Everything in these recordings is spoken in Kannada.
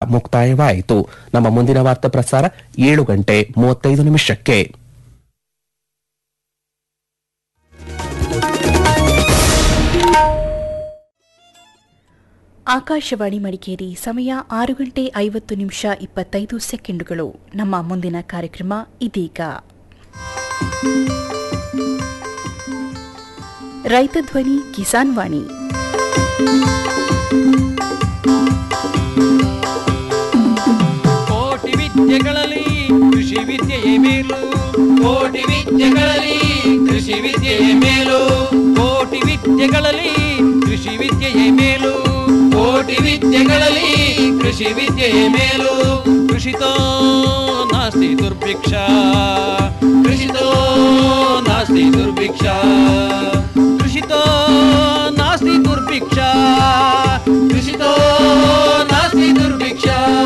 ಮುಕ್ತಾಯವಾಯಿತು ನಮ್ಮ ಮುಂದಿನ ವಾರ್ತಾ ಪ್ರಸಾರ ಏಳು ಗಂಟೆ ಮೂವತ್ತೈದು ನಿಮಿಷಕ್ಕೆ ಆಕಾಶವಾಣಿ ಮಡಿಕೇರಿ ಸಮಯ ಆರು ಗಂಟೆ ಐವತ್ತು ನಿಮಿಷ ಇಪ್ಪತ್ತೈದು ಸೆಕೆಂಡುಗಳು ನಮ್ಮ ಮುಂದಿನ ಕಾರ್ಯಕ್ರಮ ಇದೀಗ ರೈತ ಧ್ವನಿ ಕಿಸಾನ್ ವಾಣಿ ಕೋಟಿ ವಿದ್ಯೆಗಳಲ್ಲಿ ಕೃಷಿ ವಿದ್ಯೆಯೇ ಮೇಲು ಕೋಟಿ ವಿದ್ಯೆಗಳಲ್ಲಿ ಕೃಷಿ ವಿದ್ಯೆಯೇ ಮೇಲು ಕೋಟಿ ವಿದ್ಯೆಗಳಲ್ಲಿ ಕೃಷಿ ವಿದ್ಯೆಯೇ ಮೇಲು ಕೋಟಿ ವಿದ್ಯೆಗಳಲ್ಲಿ ಕೃಷಿ ವಿದ್ಯೆಯೇ ಮೇಲು ಕೃಷಿತೋ ನಾಸ್ತಿ ದುರ್ಭಿಕ್ಷ ಕೃಷಿತೋ ನಾಸ್ತಿ ದುರ್ಭಿಕ್ಷ ಕೃಷಿತೋ ನಾಸ್ತಿ ದುರ್ಭಿಕ್ಷ ಕೃಷಿತೋ ನಾಸ್ತಿ ದುರ್ಭಿಕ್ಷ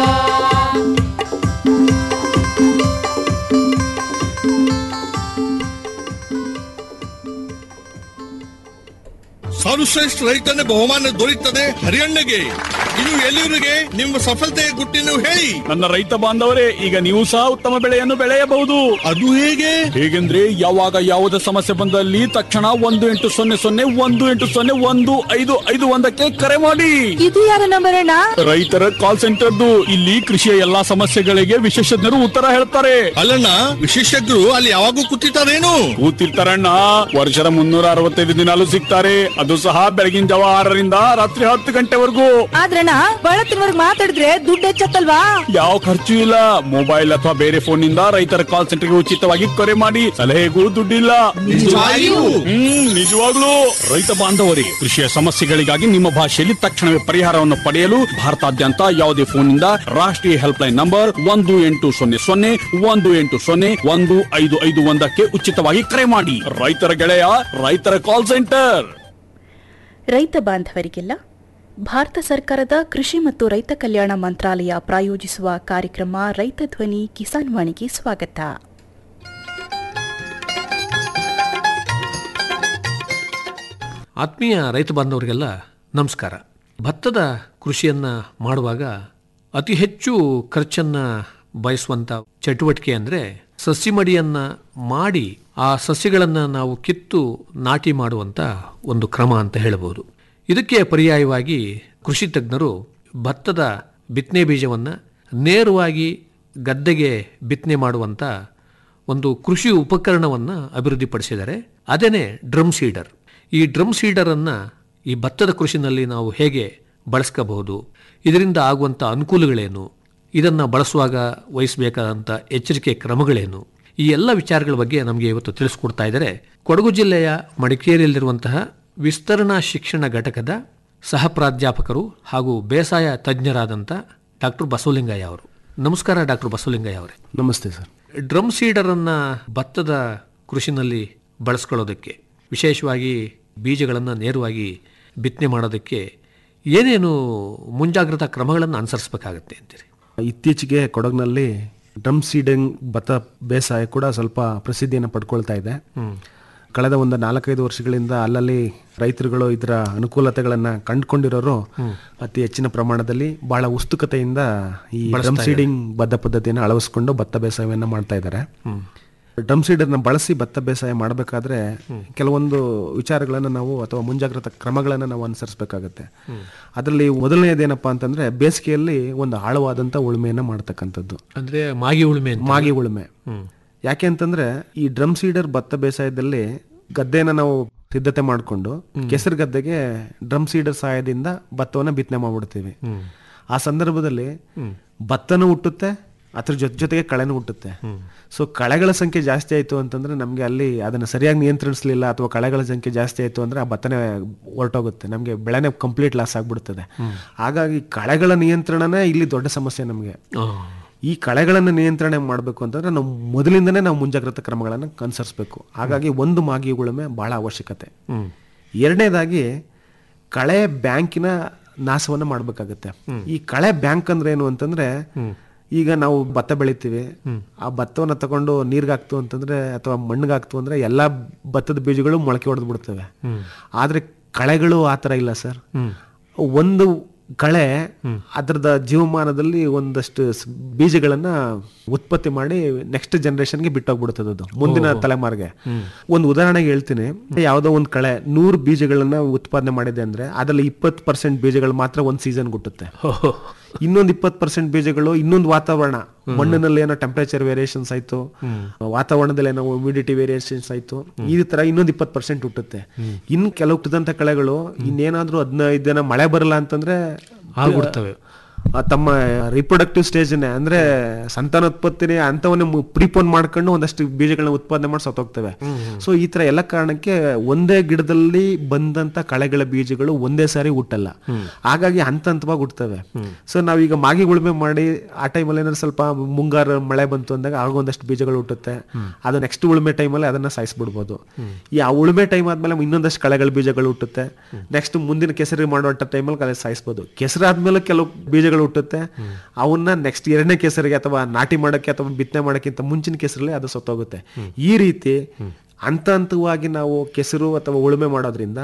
ಸರ್ವಶ್ರೇಷ್ಠ ರೈತನ ಬಹುಮಾನ ದೊರೆಯುತ್ತದೆ ಹರಿಯಣ್ಣಗೆ ಇನ್ನು ಎಲ್ಲಿವರಿಗೆ ನಿಮ್ಮ ಸಫಲತೆಯ ಗುಟ್ಟಿನ ಹೇಳಿ ನನ್ನ ರೈತ ಬಾಂಧವರೇ ಈಗ ನೀವು ಸಹ ಉತ್ತಮ ಬೆಳೆಯನ್ನು ಬೆಳೆಯಬಹುದು ಅದು ಹೇಗೆ ಹೇಗೆಂದ್ರೆ ಯಾವಾಗ ಯಾವುದೇ ಸಮಸ್ಯೆ ಬಂದಲ್ಲಿ ತಕ್ಷಣ ಒಂದು ಎಂಟು ಸೊನ್ನೆ ಸೊನ್ನೆ ಒಂದು ಎಂಟು ಸೊನ್ನೆ ಒಂದು ಐದು ಐದು ಒಂದಕ್ಕೆ ಕರೆ ಮಾಡಿ ಇದು ಯಾರ ನಂಬರ್ ಅಣ್ಣ ರೈತರ ಕಾಲ್ ಸೆಂಟರ್ದು ಇಲ್ಲಿ ಕೃಷಿಯ ಎಲ್ಲಾ ಸಮಸ್ಯೆಗಳಿಗೆ ವಿಶೇಷಜ್ಞರು ಉತ್ತರ ಹೇಳ್ತಾರೆ ಅಲ್ಲಣ್ಣ ವಿಶೇಷಜ್ಞರು ಅಲ್ಲಿ ಯಾವಾಗೂ ಕೂತಿರ್ತಾರೇನು ಕೂತಿರ್ತಾರಣ್ಣ ವರ್ಷದ ಮುನ್ನೂರ ಅರವತ್ತೈದು ದಿನಾಲು ಸಿಗ್ತಾರೆ ಅದು ಸಹ ಬೆಳಗಿನ ಜಾವ ಆರರಿಂದ ರಾತ್ರಿ ಹತ್ತು ಗಂಟೆವರೆಗೂ ಆದ್ರಣ್ಣ ಬಳತ್ತಿನವರ್ಗ್ ಮಾತಾಡಿದ್ರೆ ದುಡ್ಡು ಹೆಚ್ಚತ್ತಲ್ವಾ ಯಾವ ಖರ್ಚು ಇಲ್ಲ ಮೊಬೈಲ್ ಅಥವಾ ಬೇರೆ ಫೋನ್ ನಿಂದ ರೈತರ ಕಾಲ್ ಸೆಂಟರ್ಗೆ ಉಚಿತವಾಗಿ ಕರೆ ಮಾಡಿ ಸಲಹೆಗೂ ದುಡ್ಡಿಲ್ಲ ನಿಜವಾಗಿಯೂ? ಹ್ಮ್ ನಿಜವಾಗ್ಲೂ ರೈತ ಬಾಂಧವರೇ ಕೃಷಿಯ ಸಮಸ್ಯೆಗಳಿಗಾಗಿ ನಿಮ್ಮ ಭಾಷೆಯಲ್ಲಿ ತಕ್ಷಣವೇ ಪರಿಹಾರವನ್ನು ಪಡೆಯಲು ಭಾರತಾದ್ಯಂತ ಯಾವುದೇ ಫೋನ್ನಿಂದ ರಾಷ್ಟ್ರೀಯ ಹೆಲ್ಪ್ ಲೈನ್ ನಂಬರ್ ಒಂದು ಎಂಟು ಸೊನ್ನೆ ಸೊನ್ನೆ ಒಂದು ಎಂಟು ಸೊನ್ನೆ ಒಂದು ಐದು ಐದು ಒಂದಕ್ಕೆ ಉಚಿತವಾಗಿ ಕರೆ ಮಾಡಿ ರೈತರ ಗೆಳೆಯ ರೈತರ ಕಾಲ್ ಸೆಂಟರ್ ರೈತ ಬಾಂಧವರಿಗೆಲ್ಲ ಭಾರತ ಸರ್ಕಾರದ ಕೃಷಿ ಮತ್ತು ರೈತ ಕಲ್ಯಾಣ ಮಂತ್ರಾಲಯ ಪ್ರಾಯೋಜಿಸುವ ಕಾರ್ಯಕ್ರಮ ರೈತ ಧ್ವನಿ ಕಿಸಾನ್ ವಾಣಿಗೆ ಸ್ವಾಗತ ಆತ್ಮೀಯ ರೈತ ಬಾಂಧವರಿಗೆಲ್ಲ ನಮಸ್ಕಾರ ಭತ್ತದ ಕೃಷಿಯನ್ನು ಮಾಡುವಾಗ ಅತಿ ಹೆಚ್ಚು ಖರ್ಚನ್ನು ಬಯಸುವಂಥ ಚಟುವಟಿಕೆ ಅಂದರೆ ಸಸಿ ಮಡಿಯನ್ನು ಮಾಡಿ ಆ ಸಸ್ಯಗಳನ್ನು ನಾವು ಕಿತ್ತು ನಾಟಿ ಮಾಡುವಂಥ ಒಂದು ಕ್ರಮ ಅಂತ ಹೇಳಬಹುದು ಇದಕ್ಕೆ ಪರ್ಯಾಯವಾಗಿ ಕೃಷಿ ತಜ್ಞರು ಭತ್ತದ ಬಿತ್ತನೆ ಬೀಜವನ್ನು ನೇರವಾಗಿ ಗದ್ದೆಗೆ ಬಿತ್ತನೆ ಮಾಡುವಂಥ ಒಂದು ಕೃಷಿ ಉಪಕರಣವನ್ನು ಅಭಿವೃದ್ಧಿಪಡಿಸಿದ್ದಾರೆ ಅದೇನೇ ಡ್ರಮ್ ಸೀಡರ್ ಈ ಡ್ರಮ್ ಸೀಡರನ್ನು ಈ ಭತ್ತದ ಕೃಷಿನಲ್ಲಿ ನಾವು ಹೇಗೆ ಬಳಸ್ಕೋಬಹುದು ಇದರಿಂದ ಆಗುವಂಥ ಅನುಕೂಲಗಳೇನು ಇದನ್ನು ಬಳಸುವಾಗ ವಹಿಸಬೇಕಾದಂಥ ಎಚ್ಚರಿಕೆ ಕ್ರಮಗಳೇನು ಈ ಎಲ್ಲ ವಿಚಾರಗಳ ಬಗ್ಗೆ ನಮಗೆ ಇವತ್ತು ತಿಳಿಸ್ಕೊಡ್ತಾ ಇದ್ದಾರೆ ಕೊಡಗು ಜಿಲ್ಲೆಯ ಮಡಿಕೇರಿಯಲ್ಲಿರುವಂತಹ ವಿಸ್ತರಣಾ ಶಿಕ್ಷಣ ಘಟಕದ ಸಹ ಪ್ರಾಧ್ಯಾಪಕರು ಹಾಗೂ ಬೇಸಾಯ ತಜ್ಞರಾದಂಥ ಡಾಕ್ಟರ್ ಬಸವಲಿಂಗಯ್ಯ ಅವರು ನಮಸ್ಕಾರ ಡಾಕ್ಟರ್ ಬಸವಲಿಂಗಯ್ಯ ಅವರೇ ನಮಸ್ತೆ ಸರ್ ಡ್ರಮ್ ಸೀಡರನ್ನು ಭತ್ತದ ಕೃಷಿನಲ್ಲಿ ಬಳಸ್ಕೊಳ್ಳೋದಕ್ಕೆ ವಿಶೇಷವಾಗಿ ಬೀಜಗಳನ್ನು ನೇರವಾಗಿ ಬಿತ್ತನೆ ಮಾಡೋದಕ್ಕೆ ಏನೇನು ಮುಂಜಾಗ್ರತಾ ಕ್ರಮಗಳನ್ನು ಅನುಸರಿಸಬೇಕಾಗತ್ತೆ ಅಂತೀರಿ ಇತ್ತೀಚೆಗೆ ಕೊಡಗಿನಲ್ಲಿ ಡ್ರಮ್ ಸೀಡಿಂಗ್ ಭತ್ತ ಬೇಸಾಯ ಕೂಡ ಸ್ವಲ್ಪ ಪ್ರಸಿದ್ಧಿಯನ್ನು ಪಡ್ಕೊಳ್ತಾ ಇದೆ ಕಳೆದ ಒಂದು ನಾಲ್ಕೈದು ವರ್ಷಗಳಿಂದ ಅಲ್ಲಲ್ಲಿ ರೈತರುಗಳು ಇದರ ಅನುಕೂಲತೆಗಳನ್ನ ಕಂಡುಕೊಂಡಿರೋರು ಅತಿ ಹೆಚ್ಚಿನ ಪ್ರಮಾಣದಲ್ಲಿ ಬಹಳ ಉತ್ಸುಕತೆಯಿಂದ ಈ ಡ್ರಮ್ ಸೀಡಿಂಗ್ ಬದ್ಧ ಪದ್ಧತಿಯನ್ನು ಅಳವಡಿಸಿಕೊಂಡು ಭತ್ತ ಬೇಸಾಯವನ್ನು ಮಾಡ್ತಾ ಇದ್ದಾರೆ ಡ್ರಮ್ ಸೀಡರ್ನ ಬಳಸಿ ಭತ್ತ ಬೇಸಾಯ ಮಾಡಬೇಕಾದ್ರೆ ಕೆಲವೊಂದು ವಿಚಾರಗಳನ್ನು ನಾವು ಅಥವಾ ಮುಂಜಾಗ್ರತಾ ಕ್ರಮಗಳನ್ನು ನಾವು ಅನುಸರಿಸಬೇಕಾಗತ್ತೆ ಅದರಲ್ಲಿ ಮೊದಲನೇದೇನಪ್ಪಾ ಅಂತಂದ್ರೆ ಬೇಸಿಗೆಯಲ್ಲಿ ಒಂದು ಆಳವಾದಂತ ಉಳುಮೆಯನ್ನ ಮಾಡ್ತಕ್ಕಂಥದ್ದು ಅಂದರೆ ಮಾಗಿ ಉಳುಮೆ ಅಂತ ಮಾಗಿ ಉಳುಮೆ ಯಾಕೆ ಅಂತಂದ್ರೆ ಈ ಡ್ರಮ್ ಸೀಡರ್ ಭತ್ತ ಬೇಸಾಯದಲ್ಲಿ ಗದ್ದೆನ ನಾವು ಸಿದ್ಧತೆ ಮಾಡಿಕೊಂಡು ಕೆಸರು ಗದ್ದೆಗೆ ಡ್ರಮ್ ಸೀಡರ್ ಸಹಾಯದಿಂದ ಭತ್ತವನ್ನ ಬಿತ್ತನೆ ಮಾಡ್ಬಿಡ್ತೀವಿ ಆ ಸಂದರ್ಭದಲ್ಲಿ ಭತ್ತನೂ ಹುಟ್ಟುತ್ತೆ ಅದ್ರ ಜೊತೆ ಜೊತೆಗೆ ಕಳೆನೂ ಹುಟ್ಟುತ್ತೆ ಸೊ ಕಳೆಗಳ ಸಂಖ್ಯೆ ಜಾಸ್ತಿ ಆಯ್ತು ಅಂತಂದ್ರೆ ನಮ್ಗೆ ಅಲ್ಲಿ ಅದನ್ನ ಸರಿಯಾಗಿ ನಿಯಂತ್ರಿಸಲಿಲ್ಲ ಅಥವಾ ಕಳೆಗಳ ಸಂಖ್ಯೆ ಜಾಸ್ತಿ ಆಯ್ತು ಅಂದ್ರೆ ಆ ಭತ್ತನೇ ಹೊರಟೋಗುತ್ತೆ ನಮ್ಗೆ ಬೆಳೆನೇ ಕಂಪ್ಲೀಟ್ ಲಾಸ್ ಆಗ್ಬಿಡ್ತದೆ ಹಾಗಾಗಿ ಕಳೆಗಳ ನಿಯಂತ್ರಣನೇ ಇಲ್ಲಿ ದೊಡ್ಡ ಸಮಸ್ಯೆ ನಮಗೆ ಈ ಕಳೆಗಳನ್ನು ನಿಯಂತ್ರಣೆ ಮಾಡಬೇಕು ಅಂತಂದ್ರೆ ನಾವು ಮೊದಲಿಂದನೇ ನಾವು ಮುಂಜಾಗ್ರತಾ ಕ್ರಮಗಳನ್ನು ಅನುಸರಿಸಬೇಕು ಹಾಗಾಗಿ ಒಂದು ಮಾಗಿ ಉಳುಮೆ ಬಹಳ ಅವಶ್ಯಕತೆ ಎರಡನೇದಾಗಿ ಕಳೆ ಬ್ಯಾಂಕಿನ ನಾಶವನ್ನ ಮಾಡಬೇಕಾಗತ್ತೆ ಈ ಕಳೆ ಬ್ಯಾಂಕ್ ಅಂದ್ರೆ ಏನು ಅಂತಂದ್ರೆ ಈಗ ನಾವು ಭತ್ತ ಬೆಳಿತೀವಿ ಆ ಭತ್ತವನ್ನ ತಗೊಂಡು ನೀರ್ಗಾಕ್ತು ಅಂತಂದ್ರೆ ಅಥವಾ ಮಣ್ಣಿಗಾಕ್ತು ಅಂದ್ರೆ ಎಲ್ಲಾ ಭತ್ತದ ಬೀಜಗಳು ಮೊಳಕೆ ಹೊಡೆದು ಬಿಡ್ತವೆ ಆದ್ರೆ ಕಳೆಗಳು ಆ ಥರ ಇಲ್ಲ ಸರ್ ಒಂದು ಕಳೆ ಅದರದ ಜೀವಮಾನದಲ್ಲಿ ಒಂದಷ್ಟು ಸ್- ಬೀಜಗಳನ್ನ ಉತ್ಪತ್ತಿ ಮಾಡಿ ನೆಕ್ಸ್ಟ್ ಜನರೇಷನ್ಗೆ ಬಿಟ್ಟೋಗ್ಬಿಡುತ್ತದೆ ಅದು ಮುಂದಿನ ತಲೆಮಾರಿಗೆ ಒಂದು ಉದಾಹರಣೆಗೆ ಹೇಳ್ತೀನಿ ಯಾವುದೋ ಒಂದು ಕಳೆ ನೂರು ಬೀಜಗಳನ್ನ ಉತ್ಪಾದನೆ ಮಾಡಿದೆ ಅಂದ್ರೆ ಅದರಲ್ಲಿ ಇಪ್ಪತ್ತು ಪರ್ಸೆಂಟ್ ಬೀಜಗಳು ಮಾತ್ರ ಒಂದು ಸೀಸನ್ ಹುಟ್ಟುತ್ತೆ ಇನ್ನೊಂದು ಇಪ್ಪತ್ತು ಪರ್ಸೆಂಟ್ ಬೀಜಗಳು ಇನ್ನೊಂದು ವಾತಾವರಣ ಮಣ್ಣಿನಲ್ಲಿ ಏನೋ ಟೆಂಪರೇಚರ್ ವೇರಿಯೇಷನ್ಸ್ ಆಯ್ತು ವಾತಾವರಣದಲ್ಲಿ ಏನೋ ಹ್ಯೂಮಿಡಿಟಿ ವೇರಿಯೇಷನ್ಸ್ ಆಯ್ತು ಈ ತರ ಇನ್ನೊಂದು ಇಪ್ಪತ್ತು ಪರ್ಸೆಂಟ್ ಹುಟ್ಟುತ್ತೆ ಇನ್ನು ಕೆಲವು ಹುಟ್ಟಿದಂತ ಕಳೆಗಳು ಇನ್ನೇನಾದ್ರೂ ಹದಿನೈದು ದಿನ ಮಳೆ ಬರಲ್ಲ ಅಂತಂದ್ರೆ ಆಗ್ಬಿಡ್ತವೆ. ಆ ತಮ್ಮ ರಿಪ್ರೊಡಕ್ಟಿವ್ ಸ್ಟೇಜ್ನೇ ಅಂದ್ರೆ ಸಂತಾನೋತ್ಪತ್ತಿನೇ ಅಂತವನ್ನೇ ಪ್ರಿಪೋನ್ ಮಾಡ್ಕೊಂಡು ಒಂದಷ್ಟು ಬೀಜಗಳನ್ನ ಉತ್ಪಾದನೆ ಮಾಡಿ ಸತ್ತೋಗ್ತವೆ ಸೊ ಈ ತರ ಎಲ್ಲ ಕಾರಣಕ್ಕೆ ಒಂದೇ ಗಿಡದಲ್ಲಿ ಬಂದಂತ ಕಳೆಗಳ ಬೀಜಗಳು ಒಂದೇ ಸಾರಿ ಹುಟ್ಟಲ್ಲ ಹಾಗಾಗಿ ಹಂತ ಹಂತವಾಗಿ ಹುಟ್ಟುತ್ತವೆ ಸೊ ನಾವೀಗ ಮಾಗಿ ಉಳುಮೆ ಮಾಡಿ ಆ ಟೈಮಲ್ಲಿ ಏನಾದ್ರು ಸ್ವಲ್ಪ ಮುಂಗಾರು ಮಳೆ ಬಂತು ಅಂದಾಗ ಆಗ ಒಂದಷ್ಟು ಬೀಜಗಳು ಹುಟ್ಟುತ್ತೆ ಅದು ನೆಕ್ಸ್ಟ್ ಉಳುಮೆ ಟೈಮಲ್ಲಿ ಅದನ್ನ ಸಾಯಿಸ್ಬಿಡ್ಬೋದು ಈ ಆ ಉಳುಮೆ ಟೈಮ್ ಆದ್ಮೇಲೆ ಇನ್ನೊಂದಷ್ಟು ಕಳೆಗಳ ಬೀಜಗಳು ಹುಟ್ಟುತ್ತೆ ನೆಕ್ಸ್ಟ್ ಮುಂದಿನ ಕೆಸರು ಮಾಡುವಂತ ಟೈಮಲ್ಲಿ ಕಳೆ ಸಾಯಿಸ್ಬೋದು ಕೆಸರು ಆದ್ಮೇಲೆ ಕೆಲವು ಬೀಜಗಳು ಹುಟ್ಟುತ್ತೆ ಅವನ್ನ ನೆಕ್ಸ್ಟ್ ಎರಡನೇ ಕೆಸರಿಗೆ ಅಥವಾ ನಾಟಿ ಮಾಡಕ್ಕೆ ಅಥವಾ ಬಿತ್ತನೆ ಮಾಡಕ್ಕಿಂತ ಮುಂಚಿನ ಕೆಸರಲ್ಲಿ ಅದು ಸತ್ತೋಗುತ್ತೆ ಈ ರೀತಿ ಹಂತ ಹಂತವಾಗಿ ನಾವು ಕೆಸರು ಅಥವಾ ಉಳುಮೆ ಮಾಡೋದ್ರಿಂದ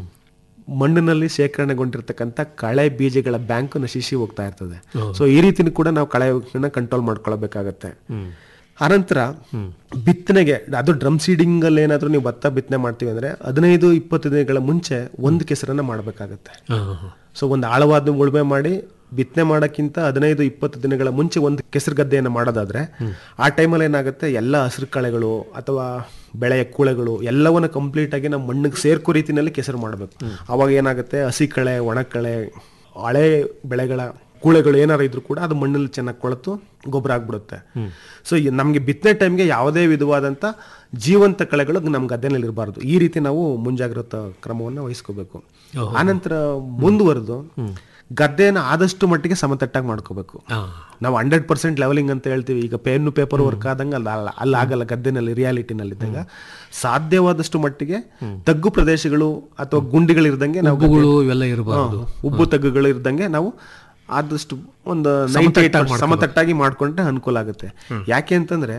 ಮಣ್ಣಿನಲ್ಲಿ ಶೇಖರಣೆಗೊಂಡಿರ್ತಕ್ಕಂಥ ಕಳೆ ಬೀಜಗಳ ಬ್ಯಾಂಕ್ ನಶಿಸಿ ಹೋಗ್ತಾ ಇರ್ತದೆ ಸೊ ಈ ರೀತಿನೂ ಕೂಡ ನಾವು ಕಳೆನ ಕಂಟ್ರೋಲ್ ಮಾಡ್ಕೊಳ್ಬೇಕಾಗತ್ತೆ ಅನಂತರ ಬಿತ್ತನೆಗೆ ಅದು ಡ್ರಮ್ ಸೀಡಿಂಗ್ ಅಲ್ಲಿ ಏನಾದ್ರೂ ನೀವು ಭತ್ತ ಬಿತ್ತನೆ ಮಾಡ್ತೀವಿ ಅಂದ್ರೆ ಹದಿನೈದು ಇಪ್ಪತ್ತು ದಿನಗಳ ಮುಂಚೆ ಒಂದು ಕೆಸರನ್ನ ಮಾಡ್ಬೇಕಾಗತ್ತೆ ಸೊ ಒಂದು ಆಳವಾದ ಉಳುಮೆ ಮಾಡಿ ಬಿತ್ತನೆ ಮಾಡೋಕ್ಕಿಂತ ಹದಿನೈದು ಇಪ್ಪತ್ತು ದಿನಗಳ ಮುಂಚೆ ಒಂದು ಕೆಸರು ಗದ್ದೆಯನ್ನು ಮಾಡೋದಾದ್ರೆ ಆ ಟೈಮಲ್ಲಿ ಏನಾಗುತ್ತೆ ಎಲ್ಲ ಹಸಿರು ಕಳೆಗಳು ಅಥವಾ ಬೆಳೆಯ ಕೂಳೆಗಳು ಎಲ್ಲವನ್ನ ಕಂಪ್ಲೀಟ್ ಆಗಿ ನಾವು ಮಣ್ಣಿಗೆ ಸೇರ್ಕೋ ರೀತಿನಲ್ಲಿ ಕೆಸರು ಮಾಡಬೇಕು ಅವಾಗ ಏನಾಗುತ್ತೆ ಹಸಿ ಕಳೆ ಒಣ ಕಳೆ ಹಳೆ ಬೆಳೆಗಳ ಕೂಳೆಗಳು ಏನಾರು ಇದ್ರು ಕೂಡ ಅದು ಮಣ್ಣಲ್ಲಿ ಚೆನ್ನಾಗಿ ಕೊಳೆತು ಗೊಬ್ಬರ ಆಗ್ಬಿಡುತ್ತೆ ಸೊ ನಮಗೆ ಬಿತ್ತನೆ ಟೈಮ್ಗೆ ಯಾವುದೇ ವಿಧವಾದಂಥ ಜೀವಂತ ಕಳೆಗಳು ನಮ್ಮ ಗದ್ದೆನಲ್ಲಿ ಇರಬಾರ್ದು ಈ ರೀತಿ ನಾವು ಮುಂಜಾಗ್ರತಾ ಕ್ರಮವನ್ನು ವಹಿಸ್ಕೋಬೇಕು ಆನಂತರ ಮುಂದುವರೆದು ಗದ್ದೆನ ಆದಷ್ಟು ಮಟ್ಟಿಗೆ ಸಮತಟ್ಟಾಗಿ ಮಾಡ್ಕೋಬೇಕು ನಾವು ಹಂಡ್ರೆಡ್ ಪರ್ಸೆಂಟ್ ಲೆವೆಲಿಂಗ್ ಅಂತ ಹೇಳ್ತೀವಿ ಈಗ ಪೆನ್ನು ಪೇಪರ್ ವರ್ಕ್ ಆದಂಗೆ ಅಲ್ಲ ಅಲ್ಲ- ಅಲ್ಲಿ ಆಗಲ್ಲ ಗದ್ದೆನಲ್ಲಿ ರಿಯಾಲಿಟಿನಲ್ಲಿದ್ದಾಗ ಸಾಧ್ಯವಾದಷ್ಟು ಮಟ್ಟಿಗೆ ತಗ್ಗು ಪ್ರದೇಶಗಳು ಅಥವಾ ಗುಂಡಿಗಳಿರ್ದಂಗೆ ನಾವು ಉಬ್ಬುಗಳು ಇವೆಲ್ಲ ಇರಬಾರ್ದು ಹಾ, ಉಬ್ಬು ತಗ್ಗುಗಳು ಇರ್ದಂಗೆ ನಾವು ಆದಷ್ಟು ಒಂದು ಸಮತಟ್ಟಾಗಿ 98% ಮಾಡ್ಕೋಬೇಕು. ಸಮತಟ್ಟಾಗಿ ಮಾಡ್ಕೊಂಡ್ರೆ ಅನುಕೂಲ ಆಗುತ್ತೆ ಯಾಕೆ ಅಂತಂದ್ರೆ